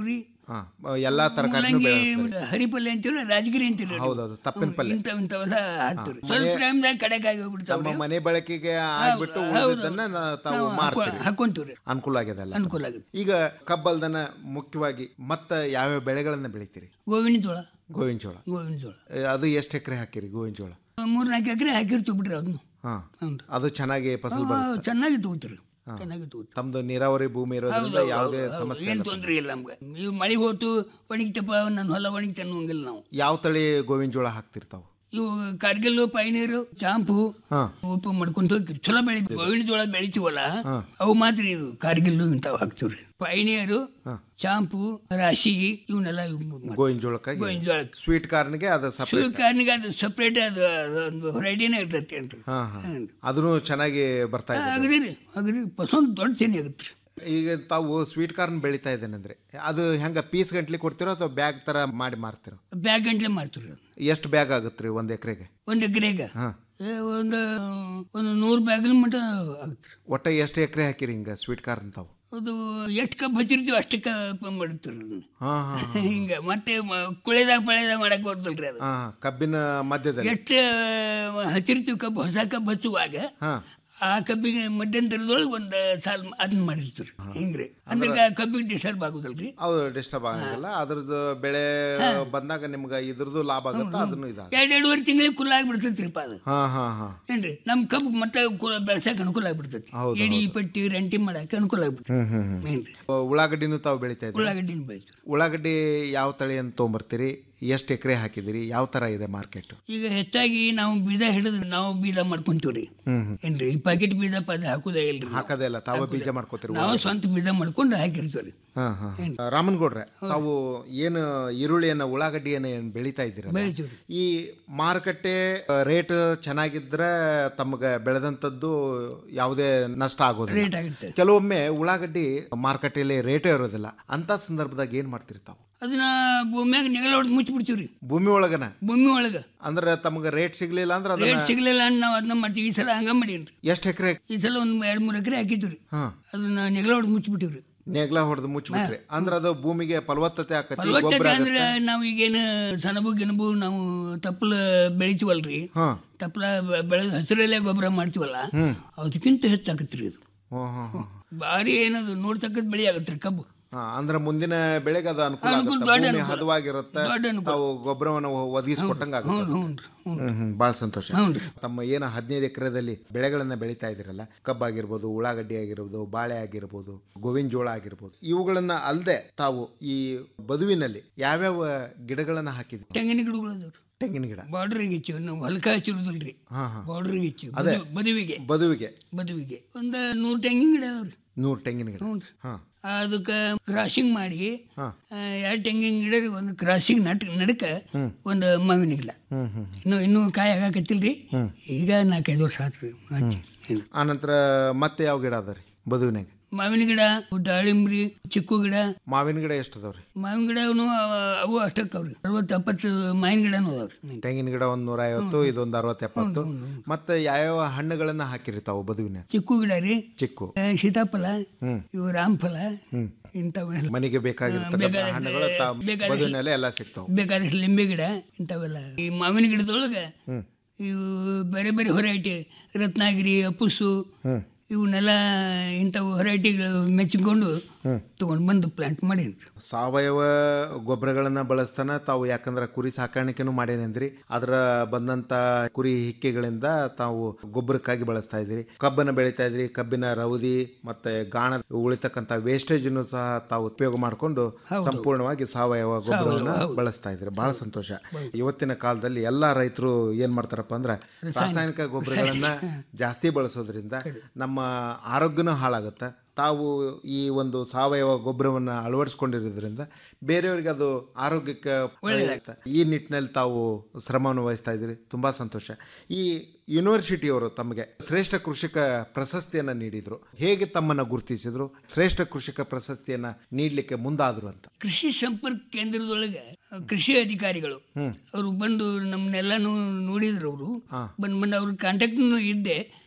ಹಾ ಎಲ್ಲಾ ತರಕಾರಿನೂ ಮೂಲಂಗಿ ಬೆಳೆ ಹರಿಪಲ್ಲೆ ಅಂತೀವಿ ರಾಜಗಿರಿ ಅಂತೀರಿ ಹೌದೌದು ತಪ್ಪಿನ ಪಲ್ಯ ಇಂಥವ್ ಇಂಥವೆಲ್ಲ ಹಾಕ್ತೀವಿ ಹಾ. ಸ್ವಲ್ಪ ಮನೆ- ಟೈಮ್ದಾಗ ಕಡೆಗಾಗಿ ಹೋಗ್ಬಿಡ್ತಾವೆ ತಮ್ಮ ಮನೆ ಬಳಕೆಗೆ ಆಗ್ಬಿಟ್ಟು ಹೌದು. ಉಳಿದನ್ನ ತಾವು ನಾವು ಮಾರ್ತೀರಿ ಹಾಕೊ- ಹಾಕೊಂತೀವ್ರಿ. ಅನುಕೂಲ ಆಗ್ಯದ ಎಲ್ಲ ಅನುಕೂಲ ಆಗಿದೆ ಈಗ ಕಬ್ಬಲ್ದನ ಮುಖ್ಯವಾಗಿ ಮತ್ತ ಯಾವ್ಯಾವ ಬೆಳೆಗಳನ್ನ ಬೆಳಿತೀರಿ ಗೋವಿನ ಜೋಳ ಗೋವಿನ ಜೋಳ ಗೋವಿನ ಜೋಳ ಏ, ಅದು ಎಷ್ಟು ಎಕರೆ ಹಾಕಿರಿ ಗೋವಿನ ಜೋಳ ಮೂರ್ ನಾಲ್ಕು ಎಕರೆ ಹಾಕಿರ್ತೀವಿ ಬಿಡ್ರಿ ಅದನ್ನು ಹಾ ಅದು ಚೆನ್ನಾಗಿ ಫಸಲ್ ಬರುತ್ತೆ ಚೆನ್ನಾಗಿ ತಗೋತೀರಿ ಚೆನ್ನಾಗಿ ತಗೋತೀವಿ ತಮ್ದು ನೀರಾವರಿ ಭೂಮಿ ಇರೋದ್ರಿಂದ ಯಾವುದೇ ಸಮಸ್ಯೆ ಏನು ಇಲ್ಲ ತೊಂದ್ರೆ ಇಲ್ಲ ನಮ್ಗೆ ನೀವು ಮಳೆ ಹೋತು ಒಣಗಿತಪ್ಪ ನನ್ನ ಹೊಲ ಒಣಗಿತ ಅನ್ನೋಂಗಿಲ್ಲ ನಾವು ಯಾವ ತಳಿ ಗೋವಿನ ಜೋಳ ಹಾಕ್ತಿರ್ತಾವ ಇವು ಕಾರ್ಗಿಲ್ಲು ಪೈನೀರು ಚಾಂಪು ಹಾ ಉಪ್ಪು ಮಾಡ್ಕೊಂಡು ಹೋಗ್ತೀವಿ ಚಲೋ ಬೆಳಿ ಗೋವಿನ ಜೋಳ ಬೆಳಿತೀವಲ್ಲ ಹಾ. ಅವು ಮಾತ್ರ ಇದು ಕಾರ್ಗಿಲ್ಲು ಇಂಥವು ಹಾಕ್ತೀವ್ರಿ ಪೈನಿಯರು ಚಾಂಪು ರಾಶಿ ಇವನ್ನೆಲ್ಲ ಗೋವಿನ ಜೋಳಕ್ಕಾಗಿ ಗೋವಿನ ಜೋಳಕ್ಕೆ ಸ್ವೀಟ್ ಕಾರ್ನ್ಗೆ ಅದು ಸಪ್ರೇಟ್ ಕಾರಣಿಗೆ ಅದು ಸಪ್ರೇಟ್ ಅದು ಒಂದು ವೆರೈಟಿನೇ ಇರ್ತೈತಿ ಅಂತ ಹಾ ಹಾ ಅದನ್ನು ಚೆನ್ನಾಗಿ ಬರ್ತಾ ಇದೆ ಅಗದಿರಿ ಅಗದಿ ಪಸಂದ್ ದೊಡ್ಡ ಚೇನಿ ಆಗುತ್ತೆ ರೀ ಈಗ ತಾವು ಸ್ವೀಟ್ ಕಾರ್ನ್ ಬೆಳಿತಾ ಇದ್ದೇನೆ ಅಂದ್ರೆ ಅದು ಹೆಂಗ ಪೀಸ್ ಗಂಟ್ಲಿ ಕೊಡ್ತಿರೋ ಅಥವಾ ಬ್ಯಾಗ್ ತರ ಮಾಡಿ ಮಾರ್ತಿರೋ ಬ್ಯಾಗ್ ಗಂಟ್ಲೆ ಮಾಡ್ತೀವಿ ರೀ ಎಷ್ಟು ಬ್ಯಾಗ್ ಆಗುತ್ತೆ ರೀ ಒಂದ್ ಎಕರೆಗೆ ಒಂದು ಎಕರೆಗೆ ಹಾ ಒಂದು ಒಂದು ನೂರು ಬ್ಯಾಗಿನ ಮಟ್ಟ ಆಗುತ್ತೆ ಒಟ್ಟ ಎಷ್ಟು ಎಕರೆ ಹಾಕಿರಿ ಹಿಂಗ ಸ್ವೀಟ್ ಕಾರ್ನ್ ತಾವು ಅದು ಎಷ್ಟು ಕಬ್ಬು ಹಚ್ಚಿರ್ತೀವಿ ಅಷ್ಟು ಕಬ್ಬು ಮಾಡ್ತೀವಿ ಹಾ ಹಾ ಹಿಂಗೆ ಮತ್ತೆ ಮ- ಕುಳೆದಾಗ ಪಳೆದಾಗ ಮಾಡಕ್ಕೆ ಬರ್ತಲ್ರಿ ಅದು ಹಾ ಕಬ್ಬಿನ ಮಧ್ಯದಲ್ಲಿ ಎಷ್ಟು ಹಚ್ಚಿರ್ತೀವಿ ಕಬ್ಬು ಹೊಸ ಕಬ್ಬು ಹಚ್ಚುವಾಗ ಹಾ ಆ ಕಬ್ಬಿಗೆ ಮಧ್ಯಂತರದೊಳಗೆ ಒಂದು ಸಾಲ್ ಅದನ್ನ ಮಾಡಿರ್ತೀವಿ ಹಿಂಗ್ರಿ ಅಂದ್ರೆ ಗ- ಕಬ್ಬಿಗೆ ಡಿಸ್ಟರ್ಬ್ ಆಗುದಲ್ರಿ ಹೌದು ಡಿಸ್ಟರ್ಬ್ ಆಗಲ್ಲ ಅದ್ರದ್ದು ಬೆಳೆ ಬಂದಾಗ ನಿಮ್ಗೆ ಇದ್ರದ್ದು ಲಾಭ ಆಗುತ್ತಾ ಅದನ್ನು ಇದಾಗ ಎರಡು ಎರಡೂವರೆ ತಿಂಗಳಿಗೆ ಕುಲ್ಲ ಆಗ್ಬಿಡ್ತೈತ್ರಿಪ್ಪ ಅದು ಹಾ ಹಾ ಹಾ ಏನ್ರಿ ನಮ್ಮ ಕಬ್ಬು ಮತ್ತೆ ಬೆಳ್ಸಕ್ಕೆ ಅನುಕೂಲ ಆಗ್ಬಿಡ್ತೈತಿ ಹೌದು, ಎಡಿ ಪಟ್ಟಿ ರಂಟಿ ಮಾಡಕ್ಕೆ ಅನುಕೂಲ ಆಗ್ಬಿಡ್ತೈತಿ ಹ್ಮ್ ಹ್ಮ್ ಹ್ಮ್ ಏನ್ರಿ ಉಳ್ಳಾಗಡ್ಡಿನೂ ತಾವು ಬೆಳಿತಾ ಇದ್ದೀರಿ ಉಳ್ಳಾಗಡ್ಡಿನ ಬೆಳಿತೀವಿ ಉಳ್ಳಾಗಡ್ಡಿ ಯಾವ ತಳಿ ಅಂತ ತೊಗೊಂಬರ್ತೀರಿ ಎಷ್ಟು ಎಕರೆ ಹಾಕಿದಿರಿ ಯಾವ ತರ ಇದೆ ಮಾರ್ಕೆಟ್ ಈಗ ಹೆಚ್ಚಾಗಿ ನಾವು ಬೀಜ ಹಿಡಿದು ನಾವು ಬೀಜ ಮಾಡ್ಕೊಂತೀವ್ರಿ ಹ್ಮ್ ಹ್ಮ್ ಏನ್ರಿ ಈ ಪ್ಯಾಕೆಟ್ ಬೀಜ ಪದ ಹಾಕುದೇ ಇಲ್ರಿ ನಾವು. ಹಾಕದೇ ಇಲ್ಲ ತಾವೇ ಬೀಜ ಮಾಡ್ಕೋತೀರಿ ನಾವು ಸ್ವಂತ ಬೀಜ ಮಾಡ್ಕೊಂಡು ಹಾಕಿರ್ತೀವ್ರಿ ಹಾ ಹಾ ರಾಮನ್ಗೌಡ್ರೆ ತಾವು ಏನು ಈರುಳ್ಳಿಯನ್ನ ಉಳ್ಳಾಗಡ್ಡಿಯನ್ನ ಏನ್ ಬೆಳಿತಾ ಇದ್ದೀರಲ್ಲ ಬೆಳಿತೀವ್ರಿ. ಈ ಮಾರುಕಟ್ಟೆ ರೇಟ್ ಚೆನ್ನಾಗಿದ್ರೆ ತಮಗೆ ಬೆಳೆದಂಥದ್ದು ಯಾವುದೇ ನಷ್ಟ ರೇಟ್ ಆಗೋದಿಲ್ಲ ಆಗುತ್ತೆ ಕೆಲವೊಮ್ಮೆ ಉಳ್ಳಾಗಡ್ಡಿ ಮಾರುಕಟ್ಟೆಯಲ್ಲಿ ರೇಟೇ ಇರೋದಿಲ್ಲ ಅಂತ ಸಂದರ್ಭದಾಗ ಏನ್ ಮಾಡ್ತೀರಿ ತಾವು ಅದನ್ನ ಭೂಮಿಯಾಗ ನೆಗಲ ಹೊಡೆದು ಮುಚ್ಚಿಬಿಡ್ತೀವ್ರಿ ಭೂಮಿ ಒಳಗನ ಭೂಮಿ ಒಳಗೆ ಅಂದ್ರೆ ತಮಗೆ ರೇಟ್ ಸಿಗ್ಲಿಲ್ಲ ಅಂದ್ರೆ ರೇಟ್ ಅದನ್ನ ಸಿಗ್ಲಿಲ್ಲ ಅಂತ ನಾವು ಅದನ್ನ ಮಾಡ್ತೀವಿ ಈ ಸಲ ಹಂಗ ಮಾಡೀನ್ರಿ ಎಷ್ಟು ಎಕರೆ ಈ ಸಲ ಒಂದು ಎರಡು ಮೂರು ಎಕರೆ ಹಾಕಿದ್ವಿ ಹಾ ಅದನ್ನ ನೆಗಲ ಹೊಡೆದು ಮುಚ್ಚಿಬಿಟ್ಟಿವ್ರಿ ನೆಗ್ಲ ಹೊಡೆದು ಮುಚ್ಚಿಬಿಟ್ರಿ ಅಂದ್ರೆ ಅದು ಭೂಮಿಗೆ ಫಲವತ್ತತೆ ಆಕತಿ ಗೊಬ್ಬರ ಫಲವತ್ತತೆ ಅಂದ್ರೆ ಆಗತ್ತೆ ನಾವು ಈಗೇನು ಸಣಬು ಗಿಣಬು ನಾವು ತಪ್ಪಲ ಬೆಳಿತೀವಲ್ರಿ ಹಾ ತಪ್ಪಲ ಬೆಳೆದ ಹಸಿರಲ್ಲೇ ಗೊಬ್ಬರ ಮಾಡ್ತೀವಲ್ಲ ಹ್ಮ್. ಅದಕ್ಕಿಂತ ಹೆಚ್ಚಾಗತ್ರಿ ಇದು ಹ್ಮ್, ಹ್ಮ್, ಹ್ಮ್. ಭಾರಿ ಏನದು ನೋಡ್ತಕ್ಕದ್ ಬೆಳೆ ಆಗತ್ರಿ ಕಬ್ಬು ಹಾ, ಅಂದ್ರೆ ಮುಂದಿನ ಬೆಳೆಗೆ ಅದು ಅನುಕೂಲ ಅನುಕೂಲ, ಆಗುತ್ತೆ ದೊಡ್ಡ ಭೂಮಿ ಅನುಕೂಲ. ಹದವಾಗಿರುತ್ತೆ ದೊಡ್ಡ ಅನುಕೂಲ. ತಾವು ಗೊಬ್ಬರವನ್ನು ಒದಗಿಸ್ಕೊಟ್ಟಂಗ ಹ್ಞೂ ಹ್ಞೂ ಹ್ಮ್ ಹ್ಮ್ ಭಾಳ ಸಂತೋಷ ಹ್ಞೂನ್ರಿ. ತಮ್ಮ ಏನು ಹದಿನೈದು ಎಕರೆದಲ್ಲಿ ಬೆಳೆಗಳನ್ನ ಬೆಳೀತಾ ಇದ್ದೀರಲ್ಲ ಕಬ್ಬಾಗಿರ್ಬೋದು ಉಳ್ಳಾಗಡ್ಡಿ ಆಗಿರ್ಬೋದು ಬಾಳೆ ಆಗಿರ್ಬೋದು ಗೋವಿನ ಜೋಳ ಆಗಿರ್ಬೋದು ಇವುಗಳನ್ನ ಅಲ್ಲದೆ ತಾವು ಈ ಬದುವಿನಲ್ಲಿ ಯಾವ್ಯಾವ ಗಿಡಗಳನ್ನ ಹಾಕಿದ್ರಿ ತೆಂಗಿನ ಗಿಡಗಳು ಅದಾವ್ರಿ ತೆಂಗಿನ ಗಿಡ ಬಾರ್ಡ್ರಿಗೆ ಹೆಚ್ಚು ನಾವು ಹೊಲಕ ಹಚ್ಚಿರೋದಿಲ್ರಿ ಹಾ ಹಾ ಬಾರ್ಡ್ರಿಗೆ ಹೆಚ್ಚು ಅದೇ. ಬದು- ಬದುವಿಗೆ ಬದುವಿಗೆ ಬದುವಿಗೆ ಒಂದು ನೂರು ತೆಂಗಿನ ಗಿಡ ಅದಾವ್ರಿ ನೂರು ತೆಂಗಿನ ಗಿಡ ಹ್ಞೂ ಹಾ ಅದಕ್ಕೆ ಕ್ರಾಸಿಂಗ್ ಮಾಡಿ ಹಾ. ಎರಡು ತೆಂಗಿನ ಗಿಡ ಒಂದು ಕ್ರಾಸಿಂಗ್ ನಟ್ ನಡಕ ಹ್ಮ್. ಒಂದು ಮಾವಿನ ಗಿಡ ಹ್ಮ್ ಹ್ಮ್ ಇನ್ನು ಇನ್ನೂ ಕಾಯಿ ಆಗಾಕತ್ತಿಲ್ರಿ ಹ್ಮ್. ಈಗ ನಾಲ್ಕೈದು ವರ್ಷ ಆತ್ರಿ ಹಚ್ಚಿ ಆನಂತರ ಮತ್ತೆ ಯಾವ ಗಿಡ ಅದಾವ್ರಿ ಬದುವಿನಾಗ ಮಾವಿನ ಗಿಡ ದಾಳಿಂಬ್ರಿ ಚಿಕ್ಕು ಗಿಡ ಮಾವಿನ ಗಿಡ ಎಷ್ಟು ಅದಾವ್ರಿ ಮಾವಿನ ಗಿಡ ಅವು ಅಷ್ಟಕ್ಕವ್ರಿ ಅರವತ್ತು ಎಪ್ಪತ್ತು ಮಾವಿನ ಗಿಡನೂ ಅದಾವ್ರಿ ತೆಂಗಿನ ಗಿಡ ಒಂದ್ ನೂರ ಐವತ್ತು ಇದೊಂದು ಅರವತ್ತು ಎಪ್ಪತ್ತು ಮತ್ತೆ ಯಾವ್ಯಾವ ಹಣ್ಣುಗಳನ್ನ ಹಾಕಿರಿ ತಾವು ಬದುವಿನ ಚಿಕ್ಕು ಗಿಡ ರೀ ಚಿಕ್ಕು ಆ, ಸೀತಾಫಲ ಹ್ಮ್ ಇವು ರಾಮಫಲ ಹ್ಮ್ ಇಂಥವೆಲ್ಲ ಮನೆಗೆ ಬೇಕಾಗಿರ್ತಕ್ಕಂಥ ಬೇಕಾದಷ್ಟು- ಹಣ್ಣುಗಳು ತಾ- ಬೇಕಾದಷ್ಟು- ಬದುವಿನಲ್ಲೇ ಎಲ್ಲ ಸಿಗ್ತಾವ ಬೇಕಾದಷ್ಟು ಲಿಂಬೆ ಗಿಡ ಇಂಥವೆಲ್ಲ ಈ ಮಾವಿನ ಗಿಡದೊಳಗೆ ಹ್ಮ್ ಇವು ಬೇರೆ ಬೇರೆ ಹೊರೈಟಿ ರತ್ನಾಗಿರಿ ಅಪ್ಪುಸು ಹ್ಮ್ ಇವನ್ನೆಲ್ಲ ಇಂಥವು ಹೊರೈಟಿಗಳು ಮೆಚ್ಚಿಕೊಂಡು ಹ್ಮ್. ತಗೊಂಡು ಬಂದು ಪ್ಲಾಂಟ್ ಮಾಡೀನಿ ಸಾವಯವ ಗೊಬ್ಬರಗಳನ್ನ ಬಳಸ್ತಾನ ತಾವು ಯಾಕಂದ್ರೆ ಕುರಿ ಸಾಕಾಣಿಕೆನೂ ಮಾಡೇನಂದ್ರಿ ಅದರ ಬಂದಂತ ಕುರಿ ಹಿಕ್ಕೆಗಳಿಂದ ತಾವು ಗೊಬ್ಬರಕ್ಕಾಗಿ ಬಳಸ್ತಾ ಇದ್ರಿ ಕಬ್ಬನ್ನ ಬೆಳಿತಾ ಇದ್ರಿ ಕಬ್ಬಿನ ರವದಿ ಮತ್ತೆ ಗಾಣ ಉಳಿತಕ್ಕಂತ ವೇಸ್ಟೇಜ್ ಸಹ ತಾವು ಉಪಯೋಗ ಮಾಡಿಕೊಂಡು ಹೌದು. ಸಂಪೂರ್ಣವಾಗಿ ಸಾವಯವ ಗೊಬ್ಬರವನ್ನ ಹೌದು. ಬಳಸ್ತಾ ಇದ್ರಿ ಬಹಳ ಸಂತೋಷ ಇವತ್ತಿನ ಕಾಲದಲ್ಲಿ ಎಲ್ಲಾ ರೈತರು ಏನ್ ಮಾಡ್ತಾರಪ್ಪ ಅಂದ್ರೆ ರಾಸಾಯನಿಕ ಗೊಬ್ಬರಗಳನ್ನ ಜಾಸ್ತಿ ಬಳಸೋದ್ರಿಂದ ನಮ್ಮ ಆರೋಗ್ಯನೂ ಹಾಳಾಗುತ್ತೆ ತಾವು ಈ ಒಂದು ಸಾವಯವ ಗೊಬ್ಬರವನ್ನು ಅಳವಡಿಸ್ಕೊಂಡಿರೋದ್ರಿಂದ ಬೇರೆಯವರಿಗೆ ಅದು ಆರೋಗ್ಯಕ್ಕೆ ಒಳ್ಳೆಯದಾಗುತ್ತೆ ಈ ನಿಟ್ಟಿನಲ್ಲಿ ತಾವು ಶ್ರಮವನ್ನು ವಹಿಸ್ತಾ ಇದ್ದೀರಿ ತುಂಬ ಸಂತೋಷ ಈ ಯೂನಿವರ್ಸಿಟಿಯವರು ತಮಗೆ ಶ್ರೇಷ್ಠ ಕೃಷಿಕ ಪ್ರಶಸ್ತಿಯನ್ನು ನೀಡಿದ್ರು ಹೇಗೆ ತಮ್ಮನ್ನು ಗುರುತಿಸಿದ್ರು ಶ್ರೇಷ್ಠ ಕೃಷಿಕ ಪ್ರಶಸ್ತಿಯನ್ನು ನೀಡಲಿಕ್ಕೆ ಮುಂದಾದ್ರು ಅಂತ ಕೃಷಿ ಸಂಪರ್ಕ ಕೇಂದ್ರದೊಳಗೆ ಕೃಷಿ ಅಧಿಕಾರಿಗಳು ಹ್ಮ್. ಅವರು ಬಂದು ನಮ್ಮನ್ನೆಲ್ಲಾನು ನೋಡಿದ್ರು ಅವರು ಹಾ. ಬಂದು ಬಂದು ಅವ್ರ ಕಾಂಟ್ಯಾಕ್ಟ್ನು ಇದ್ದೆ ಹ್ಮ್.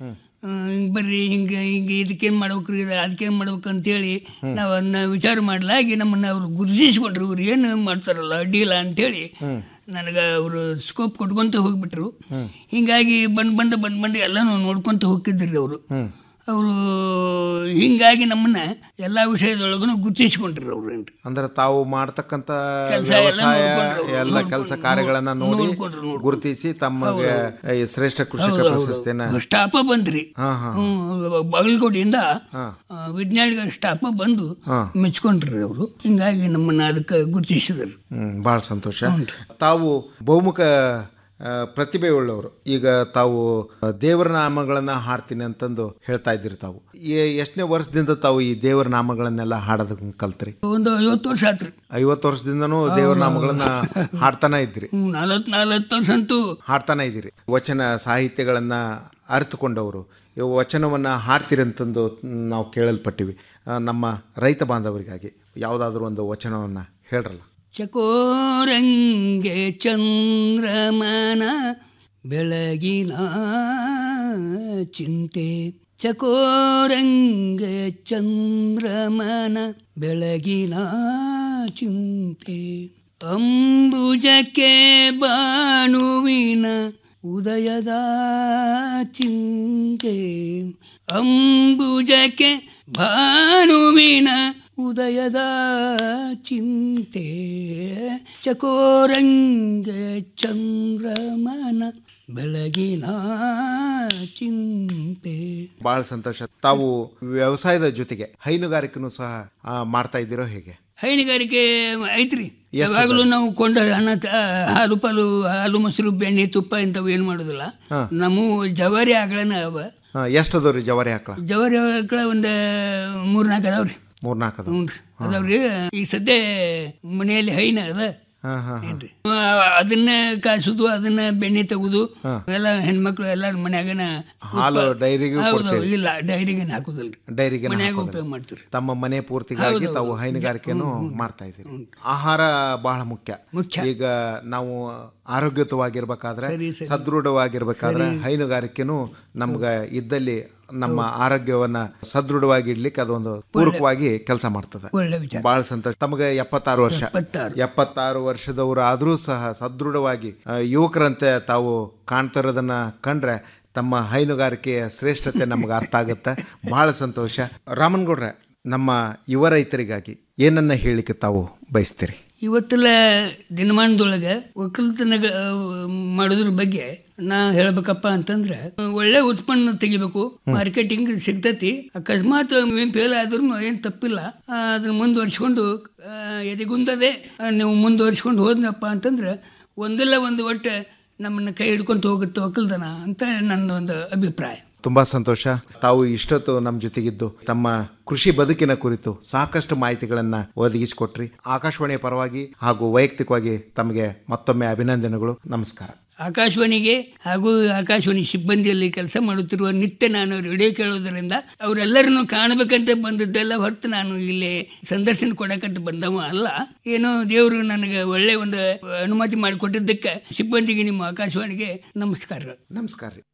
ಹಿಂಗೆ ಬರ್ರಿ ಹಿಂಗೆ ಹಿಂಗೆ ಇದಕ್ಕೇನು ಮಾಡ್ಬೇಕ್ರಿ ಇದು ಅದಕ್ಕೇನು ಮಾಡ್ಬೇಕು ಅಂತೇಳಿ ನಾವು ಅದನ್ನ ವಿಚಾರ ಮಾಡಲಾಗಿ ನಮ್ಮನ್ನು ಅವರು ಗುರುತಿಸ್ಕೊಂಡ್ರು ಇವ್ರು ಏನು ಮಾಡ್ತಾರಲ್ಲ ಅಡ್ಡಿಲ್ಲ ಅಂತೇಳಿ ನನಗೆ ಅವರು ಸ್ಕೋಪ್ ಕೊಟ್ಕೊಂತ ಹೋಗ್ಬಿಟ್ರು ಹಿಂಗಾಗಿ ಬಂದು ಬಂದು ಬಂದು ಬಂದು ಎಲ್ಲನೂ ನೋಡ್ಕೊಂತ ಹೋಗ್ತಿದ್ರಿ ಅವರು ಅವರು ಹಿಂಗಾಗಿ ನಮ್ಮನ್ನ ಎಲ್ಲ ವಿಷಯದೊಳಗೂ ಗುರುತಿಸ್ಕೊಂಡ್ರಿ ಅವ್ರು ಏನ್ರಿ ಅಂದ್ರೆ ತಾವು ಮಾಡ್ತಕ್ಕಂತ ಕೆಲ್ಸ ಎಲ್ಲ ವ್ಯವಸಾಯ ನೋಡ್ಕೊಂಡ್ರು, ಎಲ್ಲ ನೋಡ್ಕೊಂಡ್ರು, ಕೆಲಸ ಕಾರ್ಯಗಳನ್ನ ನೋಡಿ ನೋಡ್ಕೊಂಡ್ರು, ನೋಡ್ಕೊಂಡ್ರು. ಗುರುತಿಸಿ ತಮಗೆ ಈ ಶ್ರೇಷ್ಠ ಕೃಷಿಕ ಹೌದು, ಹೌದು. ಪ್ರಶಸ್ತಿಯನ್ನ ಸ್ಟಾಪ ಬಂತ್ರಿ ಹಾ ಹಾ ಹ್ಮ್, ಬಾಗಲಕೋಟೆಯಿಂದ ಹಾ. ಆ, ವಿಜ್ಞಾನಿಗಳ ಸ್ಟಾಪ ಬಂದು ಹಾ. ಮೆಚ್ಕೊಂಡ್ರಿ ಅವರು ಹಿಂಗಾಗಿ ನಮ್ಮನ್ನ ಅದಕ್ಕೆ ಗುರುತಿಸಿದ್ರು ಹ್ಮ್ ಭಾಳ ಸಂತೋಷ ತಾವು ಬಹುಮುಖ ಆ, ಪ್ರತಿಭೆ ಉಳ್ಳವರು ಈಗ ತಾವು ಆ, ದೇವರ ನಾಮಗಳನ್ನ ಹಾಡ್ತೀನಿ ಅಂತಂದು ಹೇಳ್ತಾ ಇದ್ದೀರಿ ತಾವು ಎ- ಎಷ್ಟನೇ ವರ್ಷದಿಂದ ತಾವು ಈ ದೇವರ ನಾಮಗಳನ್ನೆಲ್ಲ ಹಾಡೋದಕ್ಕೆ ಕಲ್ತ್ರಿ ಒಂದು ಐವತ್ತು ವರ್ಷ ಆತ್ರಿ ಐವತ್ತು ವರ್ಷದಿಂದನೂ ದೇವರ ನಾಮಗಳನ್ನ ಹಾಡ್ತಾನೆ ಇದ್ರಿ ಹ್ಮ್, ನಲವತ್ತು ನಲವತ್ತು ವರ್ಷ ಅಂತೂ ಹಾಡ್ತಾನೆ ಇದ್ದೀರಿ ವಚನ ಸಾಹಿತ್ಯಗಳನ್ನು ಅರಿತುಕೊಂಡವರು ಇವು ವಚನವನ್ನು ಹಾಡ್ತೀರಿ ಅಂತಂದು ನಾವು ಕೇಳಲ್ಪಟ್ಟಿವಿ ಆ, ನಮ್ಮ ರೈತ ಬಾಂಧವರಿಗಾಗಿ ಯಾವುದಾದ್ರೂ ಒಂದು ವಚನವನ್ನು ಹೇಳ್ರಲ್ಲ ಚಕೋರಂಗೆ ಚಂದ್ರಮನ ಬೆಳಗಿನ ಚಿಂತೆ ಚಕೋರಂಗೆ ಚಂದ್ರಮನ ಬೆಳಗಿನ ಚಿಂತೆ ಅಂಬುಜಕ್ಕೆ ಬಾಣುವಿನ ಉದಯದ ಚಿಂತೆ ಅಂಬುಜಕ್ಕೆ ಭಾನುವಿನ ಉದಯದ ಚಿಂತೆ ಚಕೋರಂಗೆ ಚಂದ್ರಮನ ಬೆಳಗಿನ ಚಿಂತೆ ಭಾಳ ಸಂತೋಷ ತಾವು ವ್ಯವಸಾಯದ ಜೊತೆಗೆ ಹೈನುಗಾರಿಕೆನೂ ಸಹ ಆ, ಮಾಡ್ತಾ ಇದ್ದೀರೋ ಹೇಗೆ ಹೈನುಗಾರಿಕೆ ಐತ್ರಿ ಎಷ್ಟು ಯಾವಾಗಲೂ ನಾವು ಕೊಂಡ ಹಣ ತ- ಹಾಲು ಪಾಲು ಹಾಲು ಮೊಸರು ಬೆಣ್ಣೆ ತುಪ್ಪ ಇಂಥವು ಏನು ಮಾಡೋದಿಲ್ಲ ಹಾ. ನಮ್ಮ ಜವಾರಿ ಆಗಳನ್ನ ಅವ ಎಷ್ಟು ಅದಾವ್ರಿ ಜವಾರಿ ಆಕಳ ಜವಾರಿ ಆಕಳ ಒಂದು ಮೂರ್ನಾಲ್ಕು ಅದಾವ್ರಿ ಮೂರ್ನಾಲ್ಕು ಅದಾವ ಹ್ಞೂ ರೀ ಅದಾವ್ರಿ ಈಗ ಸದ್ಯ ಮನೆಯಲ್ಲಿ ಹೈನ ಅದ ಹಾಂ ಹಾಂ ಏನ್ರಿ ಆ, ಅದನ್ನ ಕಾಸುದು ಅದನ್ನ ಬೆಣ್ಣೆ ತೆಗುದು ಹಾ. ಎಲ್ಲ ಹೆಣ್ಮಕ್ಳು ಎಲ್ಲಾರ ಮನ್ಯಾಗನ ಹಾಲು ಉತ್ಪ- ಡೈರಿಗೂ ಹೌದು, ಕೊಡ್ತೀರಿ? ಇಲ್ಲ ಡೈರಿಗೆ ಹಾಕುದಿಲ್ರಿ ಡೈರಿಗೆ ಮನ್ಯಾಗ ಉಪಯೋಗ ಮಾಡ್ತೀರಿ ತಮ್ಮ ಮನೆ ಪೂರ್ತಿಗಾಗಿ ಹೌದು, ತಾವು ಹೌದು. ಹೈನುಗಾರಿಕೆಯನ್ನು ಹ್ಮ್, ಹ್ಮ್. ಮಾಡ್ತಾ ಇದ್ದೀರಿ ಆಹಾರ ಬಹಳ ಮುಖ್ಯ ಮುಖ್ಯ. ಈಗ ನಾವು ಆರೋಗ್ಯಯುತವಾಗಿರ್ಬೇಕಾದ್ರೆ ಸರಿ, ಸರಿ. ಸದೃಢವಾಗಿರ್ಬೇಕಾದ್ರೆ ಸರಿ. ಹೈನುಗಾರಿಕೆನೂ ನಮ್ಗೆ ಇದ್ದಲ್ಲಿ ನಮ್ಮ ಆರೋಗ್ಯವನ್ನ ಸದೃಢವಾಗಿ ಇಡ್ಲಿಕ್ಕೆ ಅದೊಂದು ಪೂರಕವಾಗಿ ಕೆಲಸ ಮಾಡ್ತದೆ ಒಳ್ಳೆ ವಿಚಾರ ಬಹಳ ಸಂತೋಷ ತಮಗೆ ಎಪ್ಪತ್ತಾರು ವರ್ಷ ಎಪ್ಪತ್ತಾರು. ಎಪ್ಪತ್ತಾರು ವರ್ಷದವರು ಆದರೂ ಸಹ ಸದೃಢವಾಗಿ ಆ, ಯುವಕರಂತೆ ತಾವು ಕಾಣ್ತಿರೋದನ್ನ ಕಂಡ್ರೆ ತಮ್ಮ ಹೈನುಗಾರಿಕೆಯ ಶ್ರೇಷ್ಠತೆ ನಮ್ಗೆ ಅರ್ಥ ಆಗುತ್ತೆ ಬಹಳ ಸಂತೋಷ ರಾಮನ್ಗೌಡ್ರೆ ನಮ್ಮ ಯುವ ರೈತರಿಗಾಗಿ ಏನನ್ನ ಹೇಳಿಕೆ ತಾವು ಬಯಸ್ತೀರಿ ಇವತ್ತೆಲ್ಲ ದಿನಮಾನದೊಳಗೆ ಒಕ್ಕಲ್ತನ ಮಾಡೋದ್ರ ಬಗ್ಗೆ ನಾ ಹೇಳ್ಬೇಕಪ್ಪ ಅಂತಂದ್ರೆ ಒಳ್ಳೆ ಉತ್ಪನ್ನ ತೆಗಿಬೇಕು ಮಾರ್ಕೆಟಿಂಗ್ ಸಿಗ್ತತಿ ಅಕಸ್ಮಾತ್ ಏನ್ ಫೇಲ್ ಆದ್ರೂ ಏನ್ ತಪ್ಪಿಲ್ಲ ಆ, ಅದನ್ನ ಮುಂದುವರ್ಸ್ಕೊಂಡು ಆ, ಎದೆಗುಂದದೆ ಆ, ನೀವು ಮುಂದುವರ್ಸ್ಕೊಂಡು ಹೋದ್ನಪ್ಪ ಅಂತಂದ್ರೆ ಒಂದಿಲ್ಲ ಒಂದು ಒಟ್ಟೆ ನಮ್ಮನ್ನ ಕೈ ಹಿಡ್ಕೊಂತ ಹೋಗುತ್ತೆ ಒಕ್ಕಲ್ತನ ಅಂತ ನನ್ನ ಒಂದು ಅಭಿಪ್ರಾಯ ತುಂಬಾ ಸಂತೋಷ ತಾವು ಇಷ್ಟೊತ್ತು ನಮ್ಮ ಜೊತೆಗಿದ್ದು ತಮ್ಮ ಕೃಷಿ ಬದುಕಿನ ಕುರಿತು ಸಾಕಷ್ಟು ಮಾಹಿತಿಗಳನ್ನ ಒದಗಿಸಿಕೊಟ್ರಿ ಆಕಾಶವಾಣಿಯ ಪರವಾಗಿ ಹಾಗೂ ವೈಯಕ್ತಿಕವಾಗಿ ತಮಗೆ ಮತ್ತೊಮ್ಮೆ ಅಭಿನಂದನೆಗಳು ನಮಸ್ಕಾರ ಆಕಾಶವಾಣಿಗೆ ಹಾಗೂ ಆಕಾಶವಾಣಿ ಸಿಬ್ಬಂದಿಯಲ್ಲಿ ಕೆಲಸ ಮಾಡುತ್ತಿರುವ ನಿತ್ಯ ನಾನು ರೇಡಿಯೋ ಕೇಳೋದರಿಂದ ಅವರೆಲ್ಲರನ್ನು ಕಾಣಬೇಕಂತ ಬಂದದ್ದೆಲ್ಲ ಹೊರತು ನಾನು ಇಲ್ಲಿ ಸಂದರ್ಶನ ಕೊಡಕಂತ ಬಂದವ ಅಲ್ಲ ಏನೋ ದೇವರು ನನಗೆ ಒಳ್ಳೆ ಒಂದು ಅನುಮತಿ ಮಾಡಿಕೊಟ್ಟಿದ್ದಕ್ಕೆ ಸಿಬ್ಬಂದಿಗೆ ನಿಮ್ಮ ಆಕಾಶವಾಣಿಗೆ ನಮಸ್ಕಾರಗಳು ನಮಸ್ಕಾರ ರೀ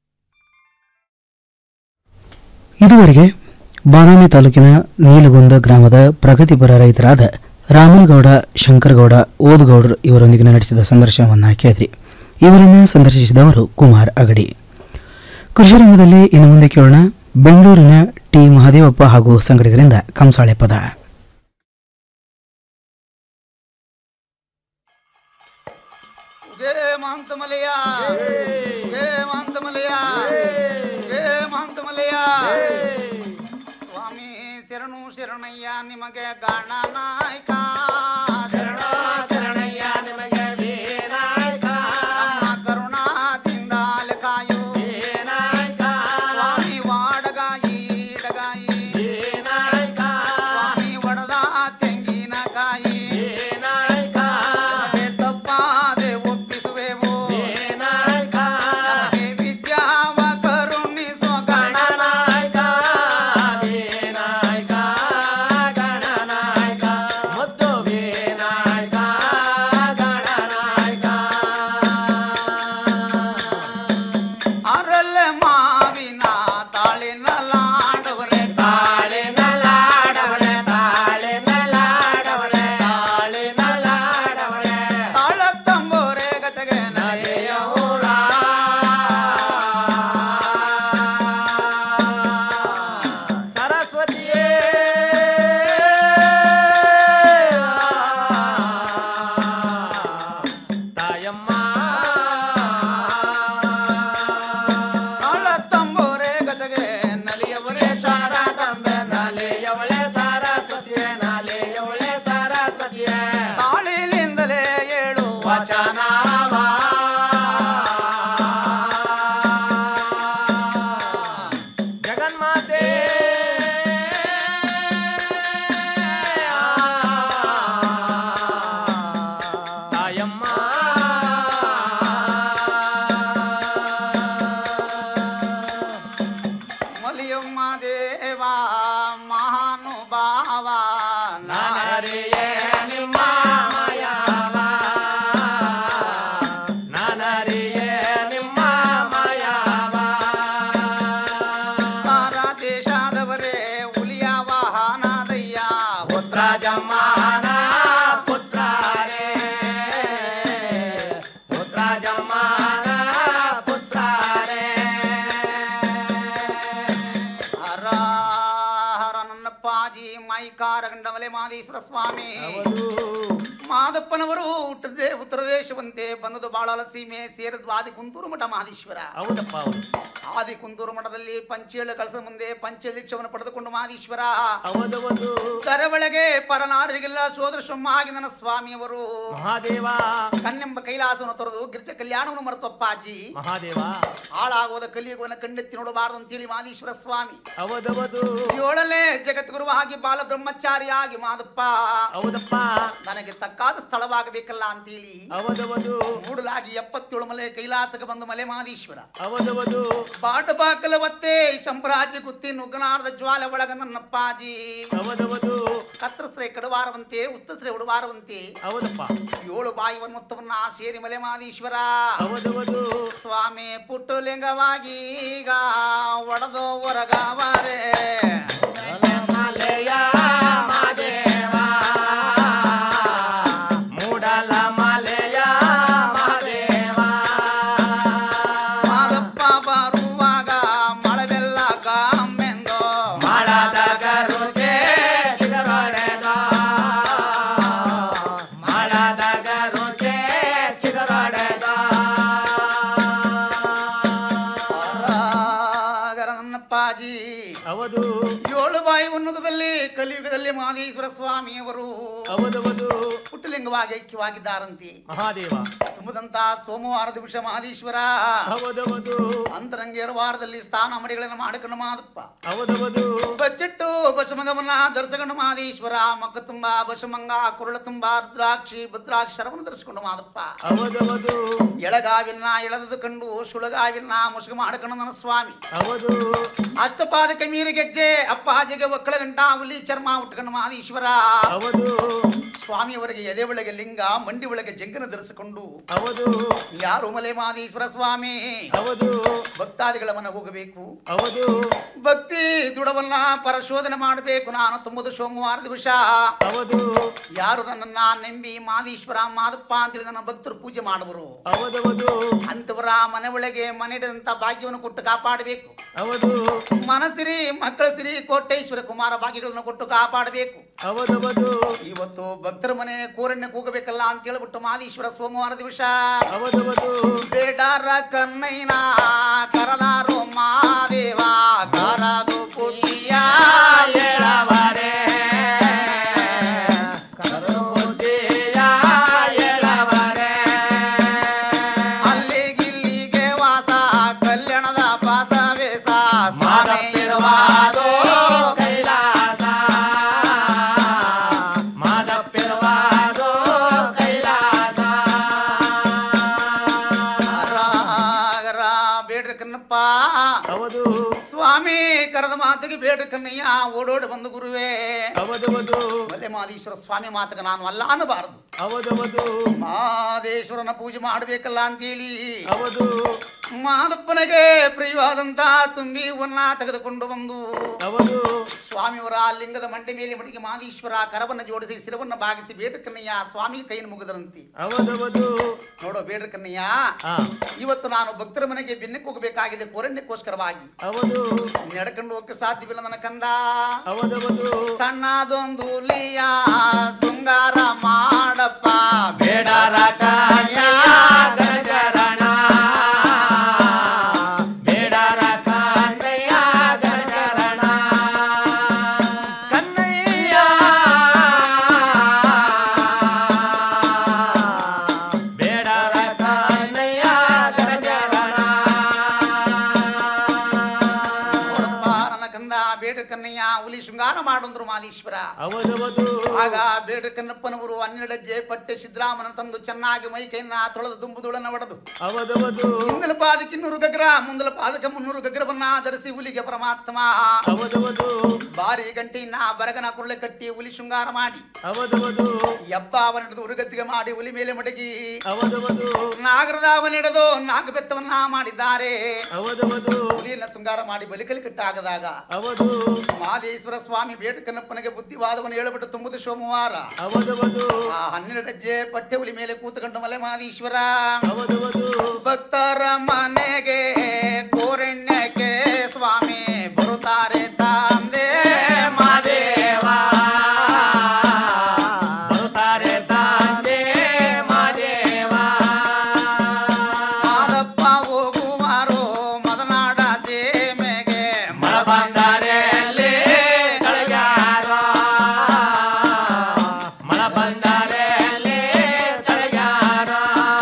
ಇದುವರೆಗೆ ಬಾದಾಮಿ ತಾಲೂಕಿನ ನೀಲಗುಂದ ಗ್ರಾಮದ ಪ್ರಗತಿಪರ ರೈತರಾದ ರಾಮನಗೌಡ ಶಂಕರಗೌಡ ಓದಗೌಡರು ಇವರೊಂದಿಗೆ ನಡೆಸಿದ ಸಂದರ್ಶನವನ್ನು ಕೇಳಿದ್ರಿ ಇವರನ್ನು ಸಂದರ್ಶಿಸಿದವರು ಕುಮಾರ್ ಅಗಡಿ ಕೃಷಿ ರಂಗದಲ್ಲಿ ಇನ್ನು ಮುಂದೆ ಕೇಳೋಣ ಬೆಂಗಳೂರಿನ ಟಿ ಮಹದೇವಪ್ಪ ಹಾಗೂ ಸಂಗಡಿಗರಿಂದ ಕಂಸಾಳೆ ಪದ ಜಯ ಮಹಂತಮಲಯ ಜಯ ಮಹಂತಮಲಯ ಜಯ ಮಹಂತಮಲಯ ಸ್ವಾಮಿ ಶರಣು ಶರಣಯ್ಯ ನಿಮಗೆ ಗಣನಾಯಕ ಶರಣ ಶರಣಯ್ಯ ನಿಮಗೆ ವೇನಾಯಕ ನಮ್ಮ ಕರುಣಾದಿಂದ ಕಾಯು ವೇನಾಯಕ ಸ್ವಾಮಿ ವಾಡಗಾಯಿ ಡಗಾಯಿ ವೇನಾಯಕ ಸ್ವಾಮಿ ಒಡದ ತೆಂಗಿನಕಾಯಿ ವೇನಾಯಕ ತಪ್ಪಾದೆ ಒಪ್ಪಿಸುವೆವು ವೇನಾಯಕ ನಮಗೆ ವಿದ್ಯಾವ ಕರುಣಿಸೋ ಗಣನಾಯಕ ವೇನಾಯಕ ಗಣನಾಯಕ ಮತ್ತು ಅಪ್ಪಾಜಿ ಮಾಯಿಕಾರ ಗಂಡಮಲೆ ಮಾದೇಶ್ವರ ಸ್ವಾಮಿ ಮಾದಪ್ಪನವರು ಹುಟ್ಟದ್ದೇ ಉತ್ತರ ದೇಶವಂತೆ ಬಂದದು ಬಾಳಲ ಸೀಮೆ ಸೇರಿದ್ವು ಆದಿ ಕುಂತೂರು ಮಠ ಮಹದೇಶ್ವರ ಹೌದಪ್ಪ ಹೌದು ಆದಿ ಕುಂತೂರು ಮಠದಲ್ಲಿ ಪಂಚೇಳು ಕಳಸ ಮುಂದೆ ಪಂಚಲಿಕ್ಷವನ್ನು ಪಡೆದುಕೊಂಡು ಮಹದೇಶ್ವರ ಹೌದವದು ಕರವಳಗೆ ಪರನಾರರಿಗೆಲ್ಲ ಸೋದರ ಆಗಿ ನನ್ನ ಸ್ವಾಮಿಯವರು ಮಹಾದೇವ ಕಣ್ಣೆಂಬ ಕೈಲಾಸವನ್ನು ತೊರೆದು ಗಿರಿಜ ಕಲ್ಯಾಣವನ್ನು ಮರೆತು ಅಪ್ಪಾಜಿ ಮಹಾದೇವ ಹಾಳಾಗೋದ ಕಲಿಯುಗವನ್ನು ಕಂಡೆತ್ತಿ ನೋಡಬಾರದು ಅಂತೇಳಿ ಮಾದೇಶ್ವರ ಸ್ವಾಮಿ ಹೌದವದು ಏಳನೇ ಜಗದ್ಗುರುವಾಗಿ ಬಾಲ ಬ್ರಹ್ಮಚಾರಿಯಾಗಿ ಮಾದಪ್ಪ ಹೌದಪ್ಪ ನನಗೆ ತಕ್ಕಾದ ಸ್ಥಳವಾಗಬೇಕಲ್ಲ ಅಂತೇಳಿ ಹೌದವದು ಮೂಡಲಾಗಿ ಎಪ್ಪತ್ತೇಳು ಮಲೆ ಕೈಲಾಸಕ್ಕೆ ಬಂದು ಮಲೆ ಮಾದೇಶ್ವರ ಹೌದವದು ಬಾಟ ಬಾಕಲ ಒತ್ತೆ ಸಂಪ್ರಾಜಿ ಗುತ್ತಿ ನುಗ್ಗನಾರದ ಜ್ವಾಲೆ ಒಳಗ ನನ್ನಪ್ಪಾಜಿ ಹೌದವದು ಕತ್ರಸ್ತ್ರೆ ಕಡುವಾರವಂತೆ ಉತ್ತಸ್ತ್ರೆ ಉಡುವಾರವಂತೆ ಹೌದಪ್ಪ ಏಳು ಬಾಯಿವನ್ ಮೊತ್ತವನ್ನ ಸೇರಿ ಮಲೆ ಮಾದೇಶ್ವರ ಹೌದವದು ಸ್ವಾಮಿ ಪುಟ್ಟುಲಿಂಗವಾಗಿ ಈಗ ಒಡೆದು ಹೊರಗವರೆ ಮೂಡಲ ಮಲೆಯ ಮಹಾದೇವ ಮಾದಪ್ಪ ಬರುವಾಗ ಮಳೆವೆಲ್ಲ ಕಾಮೆಂದು ಮಾಡದ ಗರುಗೆ ಚಿಗರೊಡೆದ ಮಾಡದ ಗರುಗೆ ಚಿಗರೊಡೆದ ನನ್ನಪ್ಪಾಜಿ ಹೌದು ಏಳು ಬಾಯಿ ಉನ್ನತದಲ್ಲಿ ಕಲಿಯುಗದಲ್ಲಿ ಮಾದೇಶ್ವರ ಸ್ವಾಮಿಯವರು ಹೌದವದು ಪುಟ್ಟಲಿಂಗವಾಗಿ ಐಕ್ಯವಾಗಿದ್ದಾರಂತೆ ಮಹಾದೇವ ತುಂಬದಂತ ಸೋಮವಾರ ದಿವಸ ಮಹದೇಶ್ವರ ಹೌದವದು ಅಂತರಂಗೇರ ವಾರದಲ್ಲಿ ಸ್ಥಾನ ಮಡಿಗಳನ್ನು ಮಾಡಿಕೊಂಡು ಮಾದಪ್ಪ ಹೌದವದು ಬಚ್ಚಿಟ್ಟು ಬಸಮಗವನ್ನ ಧರಿಸಿಕೊಂಡು ಮಹದೇಶ್ವರ ಮಕ್ಕ ತುಂಬ ಬಸಮಂಗ ಕುರುಳ ತುಂಬ ರುದ್ರಾಕ್ಷಿ ಭದ್ರಾಕ್ಷರವನ್ನು ಧರಿಸಿಕೊಂಡು ಮಾದಪ್ಪ ಹೌದವದು ಎಳಗಾವಿನ ಎಳೆದು ಕಂಡು ಸುಳಗಾವಿನ ಮುಸುಗು ಮಾಡಿಕೊಂಡು ನನ್ನ ಸ್ವಾಮಿ ಹೌದು ಅಷ್ಟಪಾದಕ ಮೀರಿ ಗೆಜ್ಜೆ ಅಪ್ಪಾಜಿಗೆ ಒಕ್ಕಳ ಗಂಟ ಹುಲಿ ಚರ್ಮ ಉಟ್ಕೊಂಡು ಮಹದೇಶ್ವರ ಹೌದು ಸ್ವಾಮಿಯವರಿಗೆ ಎದೆ ಒಳಗೆ ಲಿಂಗ ಮಂಡಿ ಒಳಗೆ ಜಗ್ಗನ ಧರಿಸಿಕೊಂಡು ಹೌದು ಯಾರು ಮಲೆ ಮಹದೇಶ್ವರ ಸ್ವಾಮಿ ಹೌದು ಭಕ್ತಾದಿಗಳ ಮನ ಹೋಗಬೇಕು ಹೌದು ಭಕ್ತಿ ದುಡವನ್ನ ಪರಶೋಧನೆ ಮಾಡಬೇಕು ನಾನು ತುಂಬದು ಸೋಮವಾರ ದಿವಸ ಹೌದು ಯಾರು ನನ್ನನ್ನ ನಂಬಿ ಮಾದೀಶ್ವರ ಮಾದಪ್ಪ ಅಂತೇಳಿ ನನ್ನ ಭಕ್ತರು ಪೂಜೆ ಮಾಡುವರು ಹೌದವದು ಅಂತವರ ಮನೆ ಒಳಗೆ ಮನೆಯಂತ ಭಾಗ್ಯವನ್ನು ಕೊಟ್ಟು ಕಾಪಾಡಬೇಕು ಹೌದು ಮನಸಿರಿ ಮಕ್ಕಳ ಸಿರಿ ಕೋಟೇಶ್ವರ ಕುಮಾರ ಭಾಗ್ಯಗಳನ್ನು ಕೊಟ್ಟು ಕಾಪಾಡಬೇಕು ಹೌದವದು ಇವತ್ತು ಭಕ್ತರ ಮನೆ ಕೋರಣ್ಯ ಕೂಗಬೇಕಲ್ಲ ಅಂತ ಹೇಳ್ಬಿಟ್ಟು ಮಾದೀಶ್ವರ ಸೋಮವಾರ ದಿವಸ ಹೌದವದು ಬೇಡಾರ ಕನ್ನೈನ ಕರದಾರು ಮಾದೇವ ಕರದು ಕುತಿಯ ಎಳವರೆ ಕರುಬುದ್ಧಿಯ ಎಳವರೆ ಅಲ್ಲಿಗಿಲ್ಲಿಗೆ ವಾಸ ಕಲ್ಯಾಣದ ಪಾಸವೇಸ ಮಾದಪ್ಪಿರುವಾದು ಕೈಲಾಸ ಮಾದಪ್ಪಿರುವಾದು ಕೈಲಾಸ ರಾಗರ ಬೇಡ್ರಿ ಕಣ್ಣಪ್ಪ ಹೌದು ಸ್ವಾಮಿ ಕರೆದ ಮಾತಿಗೆ ಬೇಡ್ರಿ ಕಣ್ಣಯ್ಯ ಓಡೋಡಿ ಬಂದು ಗುರುವೇ ಹೌದವದು ಮಲ್ಲೆ ಮಾದೇಶ್ವರ ಸ್ವಾಮಿ ಮಾತಕ್ಕೆ ನಾನು ಅಲ್ಲ ಅನ್ನಬಾರದು ಹೌದವದು ಮಾದೇಶ್ವರನ ಪೂಜೆ ಮಾಡಬೇಕಲ್ಲ ಅಂತೇಳಿ ಹೌದು ಮಾದಪ್ಪನಿಗೆ ಪ್ರಿಯವಾದಂತ ತುಂಬಿ ಹೂವನ್ನ ತೆಗೆದುಕೊಂಡು ಬಂದು ಹೌದು ಸ್ವಾಮಿಯವರ ಲಿಂಗದ ಮಂಡೆ ಮೇಲೆ ಮಡಿಗೆ ಮಾದೀಶ್ವರ ಕರವನ್ನು ಜೋಡಿಸಿ ಶಿರವನ್ನು ಭಾಗಿಸಿ ಬೇಡ್ರಕನ್ನಯ್ಯ ಸ್ವಾಮಿಗೆ ಕೈಯನ್ನು ಮುಗಿದರಂತೆ ಹೌದವದು ನೋಡೋ ಬೇಡ್ರಕನ್ನಯ್ಯ ಹಾ ಇವತ್ತು ನಾನು ಭಕ್ತರ ಮನೆಗೆ ಬೆನ್ನಕ್ಕೆ ಹೋಗಬೇಕಾಗಿದೆ ಕೋರಣ್ಯಕ್ಕೋಸ್ಕರವಾಗಿ ಹೌದು ನಡ್ಕೊಂಡು ಹೋಗಕ್ಕೆ ಸಾಧ್ಯವಿಲ್ಲ ನನ್ನ ಕಂದ ಹೌದವದು ಸಣ್ಣದೊಂದು ಲಿಯ ಶೃಂಗಾರ ಮಾಡಪ್ಪ ಬೇಡರ ಕಾಯ ಗಜರಣ ಬೇಡರ ಕನ್ನಯ್ಯ ಗಜರಣ ಕನ್ನಯ್ಯ ಬೇಡರ ಕನ್ನಯ್ಯ ಗಜರಣ ನೋಡಪ್ಪ ನನ್ನ ಕಂದ ಬೇಡ್ರ ಕನ್ನಯ್ಯ ಹುಲಿ ಶೃಂಗಾರ ಮಾಡಂದ್ರು ಮಾದೀಶ್ವರ ಹೌದವದು ಆಗ ಬೇಡ್ರ ಕನ್ನಪ್ಪನವರು ಹನ್ನೆರಡು ಹೆಜ್ಜೆ ಪಟ್ಟೆ ಸಿದ್ದರಾಮನ ತಂದು ಚೆನ್ನಾಗಿ ಮೈ ಕೈನ ತೊಳೆದು ದುಂಬುದುಳನ್ನ ಒಡೆದು ಹೌದವದು ಹಿಂದಲ ಪಾದಕ್ಕೆ ಇನ್ನೂರು ಗಗ್ರ ಮುಂದಲ ಪಾದಕ್ಕೆ ಮುನ್ನೂರು ಗಗ್ರವನ್ನ ಧರಿಸಿ ಹುಲಿಗೆ ಪರಮಾತ್ಮ ಹೌದವದು ಬಾರಿ ಗಂಟೆಯನ್ನ ಬರಗನ ಕುರುಳೆ ಕಟ್ಟಿ ಹುಲಿ ಶೃಂಗಾರ ಮಾಡಿ ಹೌದವದು ಎಬ್ಬಾವ ನಡೆದು ಉರುಗತ್ತಿಗೆ ಮಾಡಿ ಹುಲಿ ಮೇಲೆ ಮಡಗಿ ಹೌದವದು ನಾಗರದಾವ ನಡೆದು ನಾಗಬೆತ್ತವನ್ನ ಮಾಡಿದ್ದಾರೆ ಹೌದವದು ಹುಲಿಯನ್ನ ಶೃಂಗಾರ ಮಾಡಿ ಬಲಿಕಲಿ ಕಟ್ಟಾಗದಾಗ ಹೌದು ಮಹಾದೇಶ್ವರ ಸ್ವಾಮಿ ಬೇಟಕನ್ನಪ್ಪನಿಗೆ ಬುದ್ಧಿವಾದವನ್ನು ಹೇಳಬಿಟ್ಟು ತುಂಬುದು ಸೋಮವಾರ ಹೌದವದು ಆ ಹನ್ನೆರಡು ಹೆಜ್ಜೆ ಪಟ್ಟೆ ಹುಲಿ ಮೇಲೆ ಕೂತುಕೊಂಡು ಮಲೆ ಮಹದೇಶ್ವರ ಹೌದವದು ಭಕ್ತರ ಮನೆಗೆ ಕೋರಣ್ಯಕ್ಕೆ ಸ್ವಾಮಿ ಬರುತ್ತಾರೆ ತಂದೆ ಮಾದೇವ ಬಂದರೆ ಅಲ್ಲಿ ತಳಗ್ಯಾರ ಮಳ ಬಂದರೆ ಅಲ್ಲಿ ತಳಗ್ಯಾರ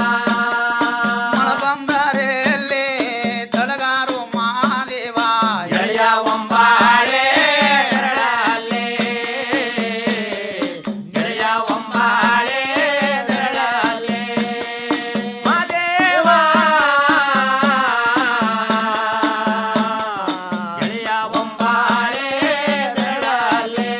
ಮಳ ಬಂದರೆ ಅಲ್ಲಿ ತಳಗಾರು ಮಹಾದೇವ ಎಳೆಯ ಒಂಬಾಳೆ ನೆರಳಲ್ಲಿ ಗೆಳೆಯ ಒಂಬಾಳೆ ನೆರಳಲ್ಲಿ ಮಾದೇವ ಗೆಳೆಯ ಒಂಬಾಳೆ ನೆರಳಲ್ಲಿ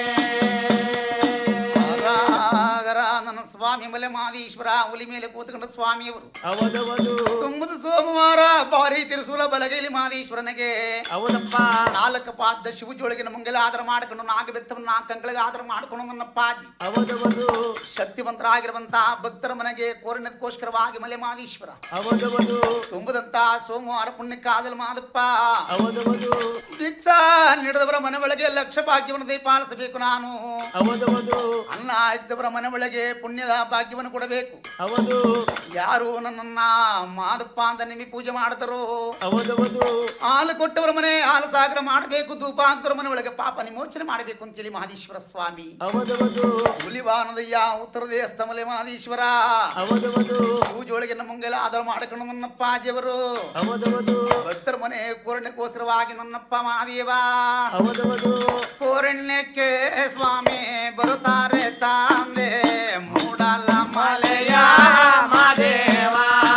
ಗರ ನನ್ನ ಸ್ವಾಮಿ ಮಲೆ ಮಾದೀಶ್ವರ ಹುಲಿ ಮೇಲೆ ಕೂತ್ಕೊಂಡು ಸ್ವಾಮಿಯವರು ಅವದವದು ತುಂಬದ ಸೋಮವಾರ ಬಾರಿ ತಿರುಸೂಲ ಬಲಗೈಲಿ ಮಾದೀಶ್ವರನಿಗೆ ಹೌದಪ್ಪ ನಾಲ್ಕು ಪಾದ ಶಿವಜೊಳಗಿನ ಮುಂಗೆಲ್ಲ ಆಧಾರ ಮಾಡ್ಕೊಂಡು ನಾಲ್ಕು ಬೆತ್ತವನ್ನು ನಾಲ್ಕು ಕಂಕಳಿಗೆ ಆಧಾರ ಮಾಡ್ಕೊಂಡು ನನ್ನ ಪಾಜಿ ಅವದವದು ಶಕ್ತಿವಂತರಾಗಿರುವಂತ ಭಕ್ತರ ಮನೆಗೆ ಕೋರಿನದಕ್ಕೋಸ್ಕರವಾಗಿ ಮಲೆ ಮಾದೀಶ್ವರ ಅವದವದು ತುಂಬದಂತ ಸೋಮವಾರ ಪುಣ್ಯಕ್ಕಾದಲು ಮಾದಪ್ಪ ಅವದವದು ದೀಕ್ಷಾ ನೀಡಿದವರ ಮನೆ ಒಳಗೆ ಲಕ್ಷ ಭಾಗ್ಯವನ್ನು ದಯಪಾಲಿಸಬೇಕು ನಾನು ಅವದವದು ಅನ್ನ ಇದ್ದವರ ಮನೆ ಒಳಗೆ ಪುಣ್ಯದ ಭಾಗ್ಯವನ್ನು ಕೊಡಬೇಕು ಅವದು ಯಾರು ನನ್ನನ್ನ ಮಾದಪ್ಪ ಅಂತ ನಿಮಿ ಪೂಜೆ ಮಾಡ್ತಾರೋ ಅವದವದು ಹಾಲು ಕೊಟ್ಟವರ ಮನೆ ಹಾಲು ಸಾಗರ ಮಾಡಬೇಕು ಧೂಪ ಹಾಕ್ತವರ ಮನೆ ಒಳಗೆ ಪಾಪ ನಿಮೋಚನೆ ಮಾಡಬೇಕು ಅಂತೇಳಿ ಮಹದೇಶ್ವರ ಸ್ವಾಮಿ ಅವದವದು ಹುಲಿವಾನದಯ್ಯ ಉತ್ತರ ದೇಶದ ಮಲೆ ಮಹದೇಶ್ವರ ಅವದವದು ಪೂಜೆಯೊಳಗೆ ನಮ್ಮಂಗೆಲ್ಲ ಆಧಾರ ಮಾಡಿಕೊಂಡು ನನ್ನಪ್ಪ ಆಜವರು ಅವದವದು ಭಕ್ತರ ಮನೆ ಕೋರಣ್ಯಕ್ಕೋಸ್ಕರವಾಗಿ ನನ್ನಪ್ಪ ಮಹಾದೇವ ಅವದವದು ಕೋರಣ್ಯಕ್ಕೆ ಸ್ವಾಮಿ ಬರುತ್ತಾರೆ ತಂದೆ ಮೂಡಲ ಮಲೆಯ ಮಾದೇವ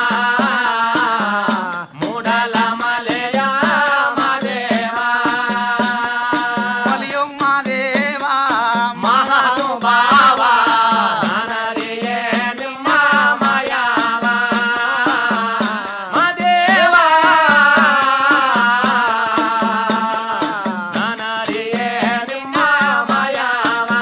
ಮೂಡಲ ಮಲೆಯ ಮಾದೇವ ಮಲೆಯೋ ಮಾದೇವ ಮಹಾನುಭಾವ ನನಗೆ ನಿಮ್ಮ ಮಾಯವ ಮಾದೇವ ನನಗೆ ನಿಮ್ಮ ಮಾಯವ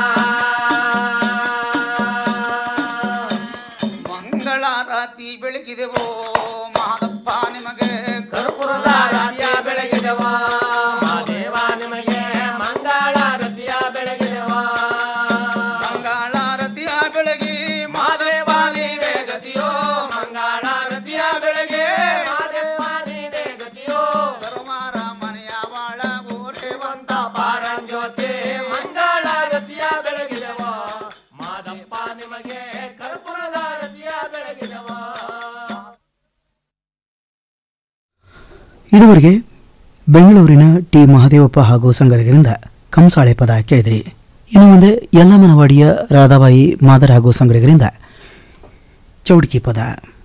ಮಂಗಳಾರತಿ ಬೆಳಗಿದೆವೋ ಮಾದಪ್ಪ ನಿಮಗೆ ಕರ್ಪೂರದ ರಾತ್ರಿಯ ಬೆಳಗಿದವ ಮಾದೇವ ನಿಮಗೆ ಮಂಗಳಾರತಿಯ ಬೆಳಗಿದವ ಮಂಗಳಾರತಿಯ ಬೆಳಗಿ ಮಾದೇವ ನೀವೇ ಗತಿಯೋ ಮಂಗಳಾರತಿಯ ಬೆಳಗ್ಗೆ ಮಾದೇವ ನೀವೇ ಗತಿಯೋ ಸರ್ವಾರ ಮನೆಯ ಬಾಳ ಗೋರೆವಂತ ಪಾರಂಜ್ಯೋತಿ ಮಂಗಳಾರತಿಯ ಬೆಳಗಿದವ ಮಾದಪ್ಪ ನಿಮಗೆ ಕರ್ಪೂರದ ರತಿಯ ಬೆಳಗಿದವ ಇದುವರೆಗೆ ಬೆಂಗಳೂರಿನ ಟಿ ಮಹದೇವಪ್ಪ ಹಾಗೂ ಸಂಗಡಿಗರಿಂದ ಕಂಸಾಳೆ ಪದ ಕೇಳಿದ್ರಿ ಇನ್ನು ಮುಂದೆ ಯಲ್ಲಮ್ಮನವಾಡಿಯ ರಾಧಾಬಾಯಿ ಮಾದರ್ ಹಾಗೂ ಸಂಗಡಿಗರಿಂದ ಚೌಡಿಕಿ ಪದ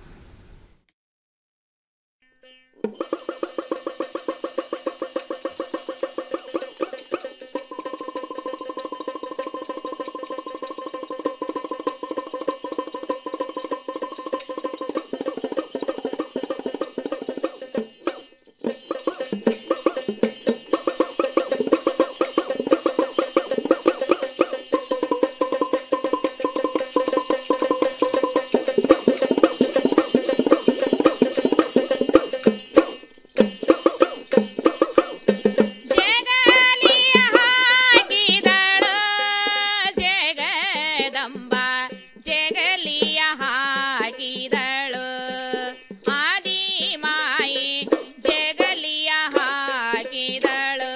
ಜಗದಂಬ ಜಗಲಿಯ ಹಾಕಿದಳು ಆದಿಮಾಯಿ ಜಗಲಿಯ ಹಾಕಿದಳು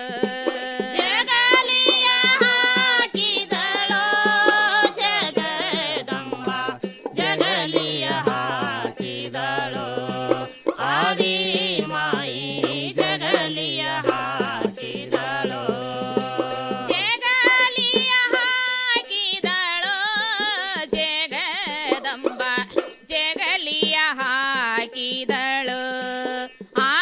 ಜಗಲಿಯ ಹಾಕಿದಳು ಜಗದಂಬ ಜಗಲಿಯ ಹಾಕಿದಳು ಆದಿಮಾಯಿ ಜಗಲಿಯ ಹಾಕಿದಳು ಜಗಲಿಯ ಹಾಕಿದಳು ಜಗದಂಬ ಜಗಲಿಯ ಹಾಕಿದಳು ಆ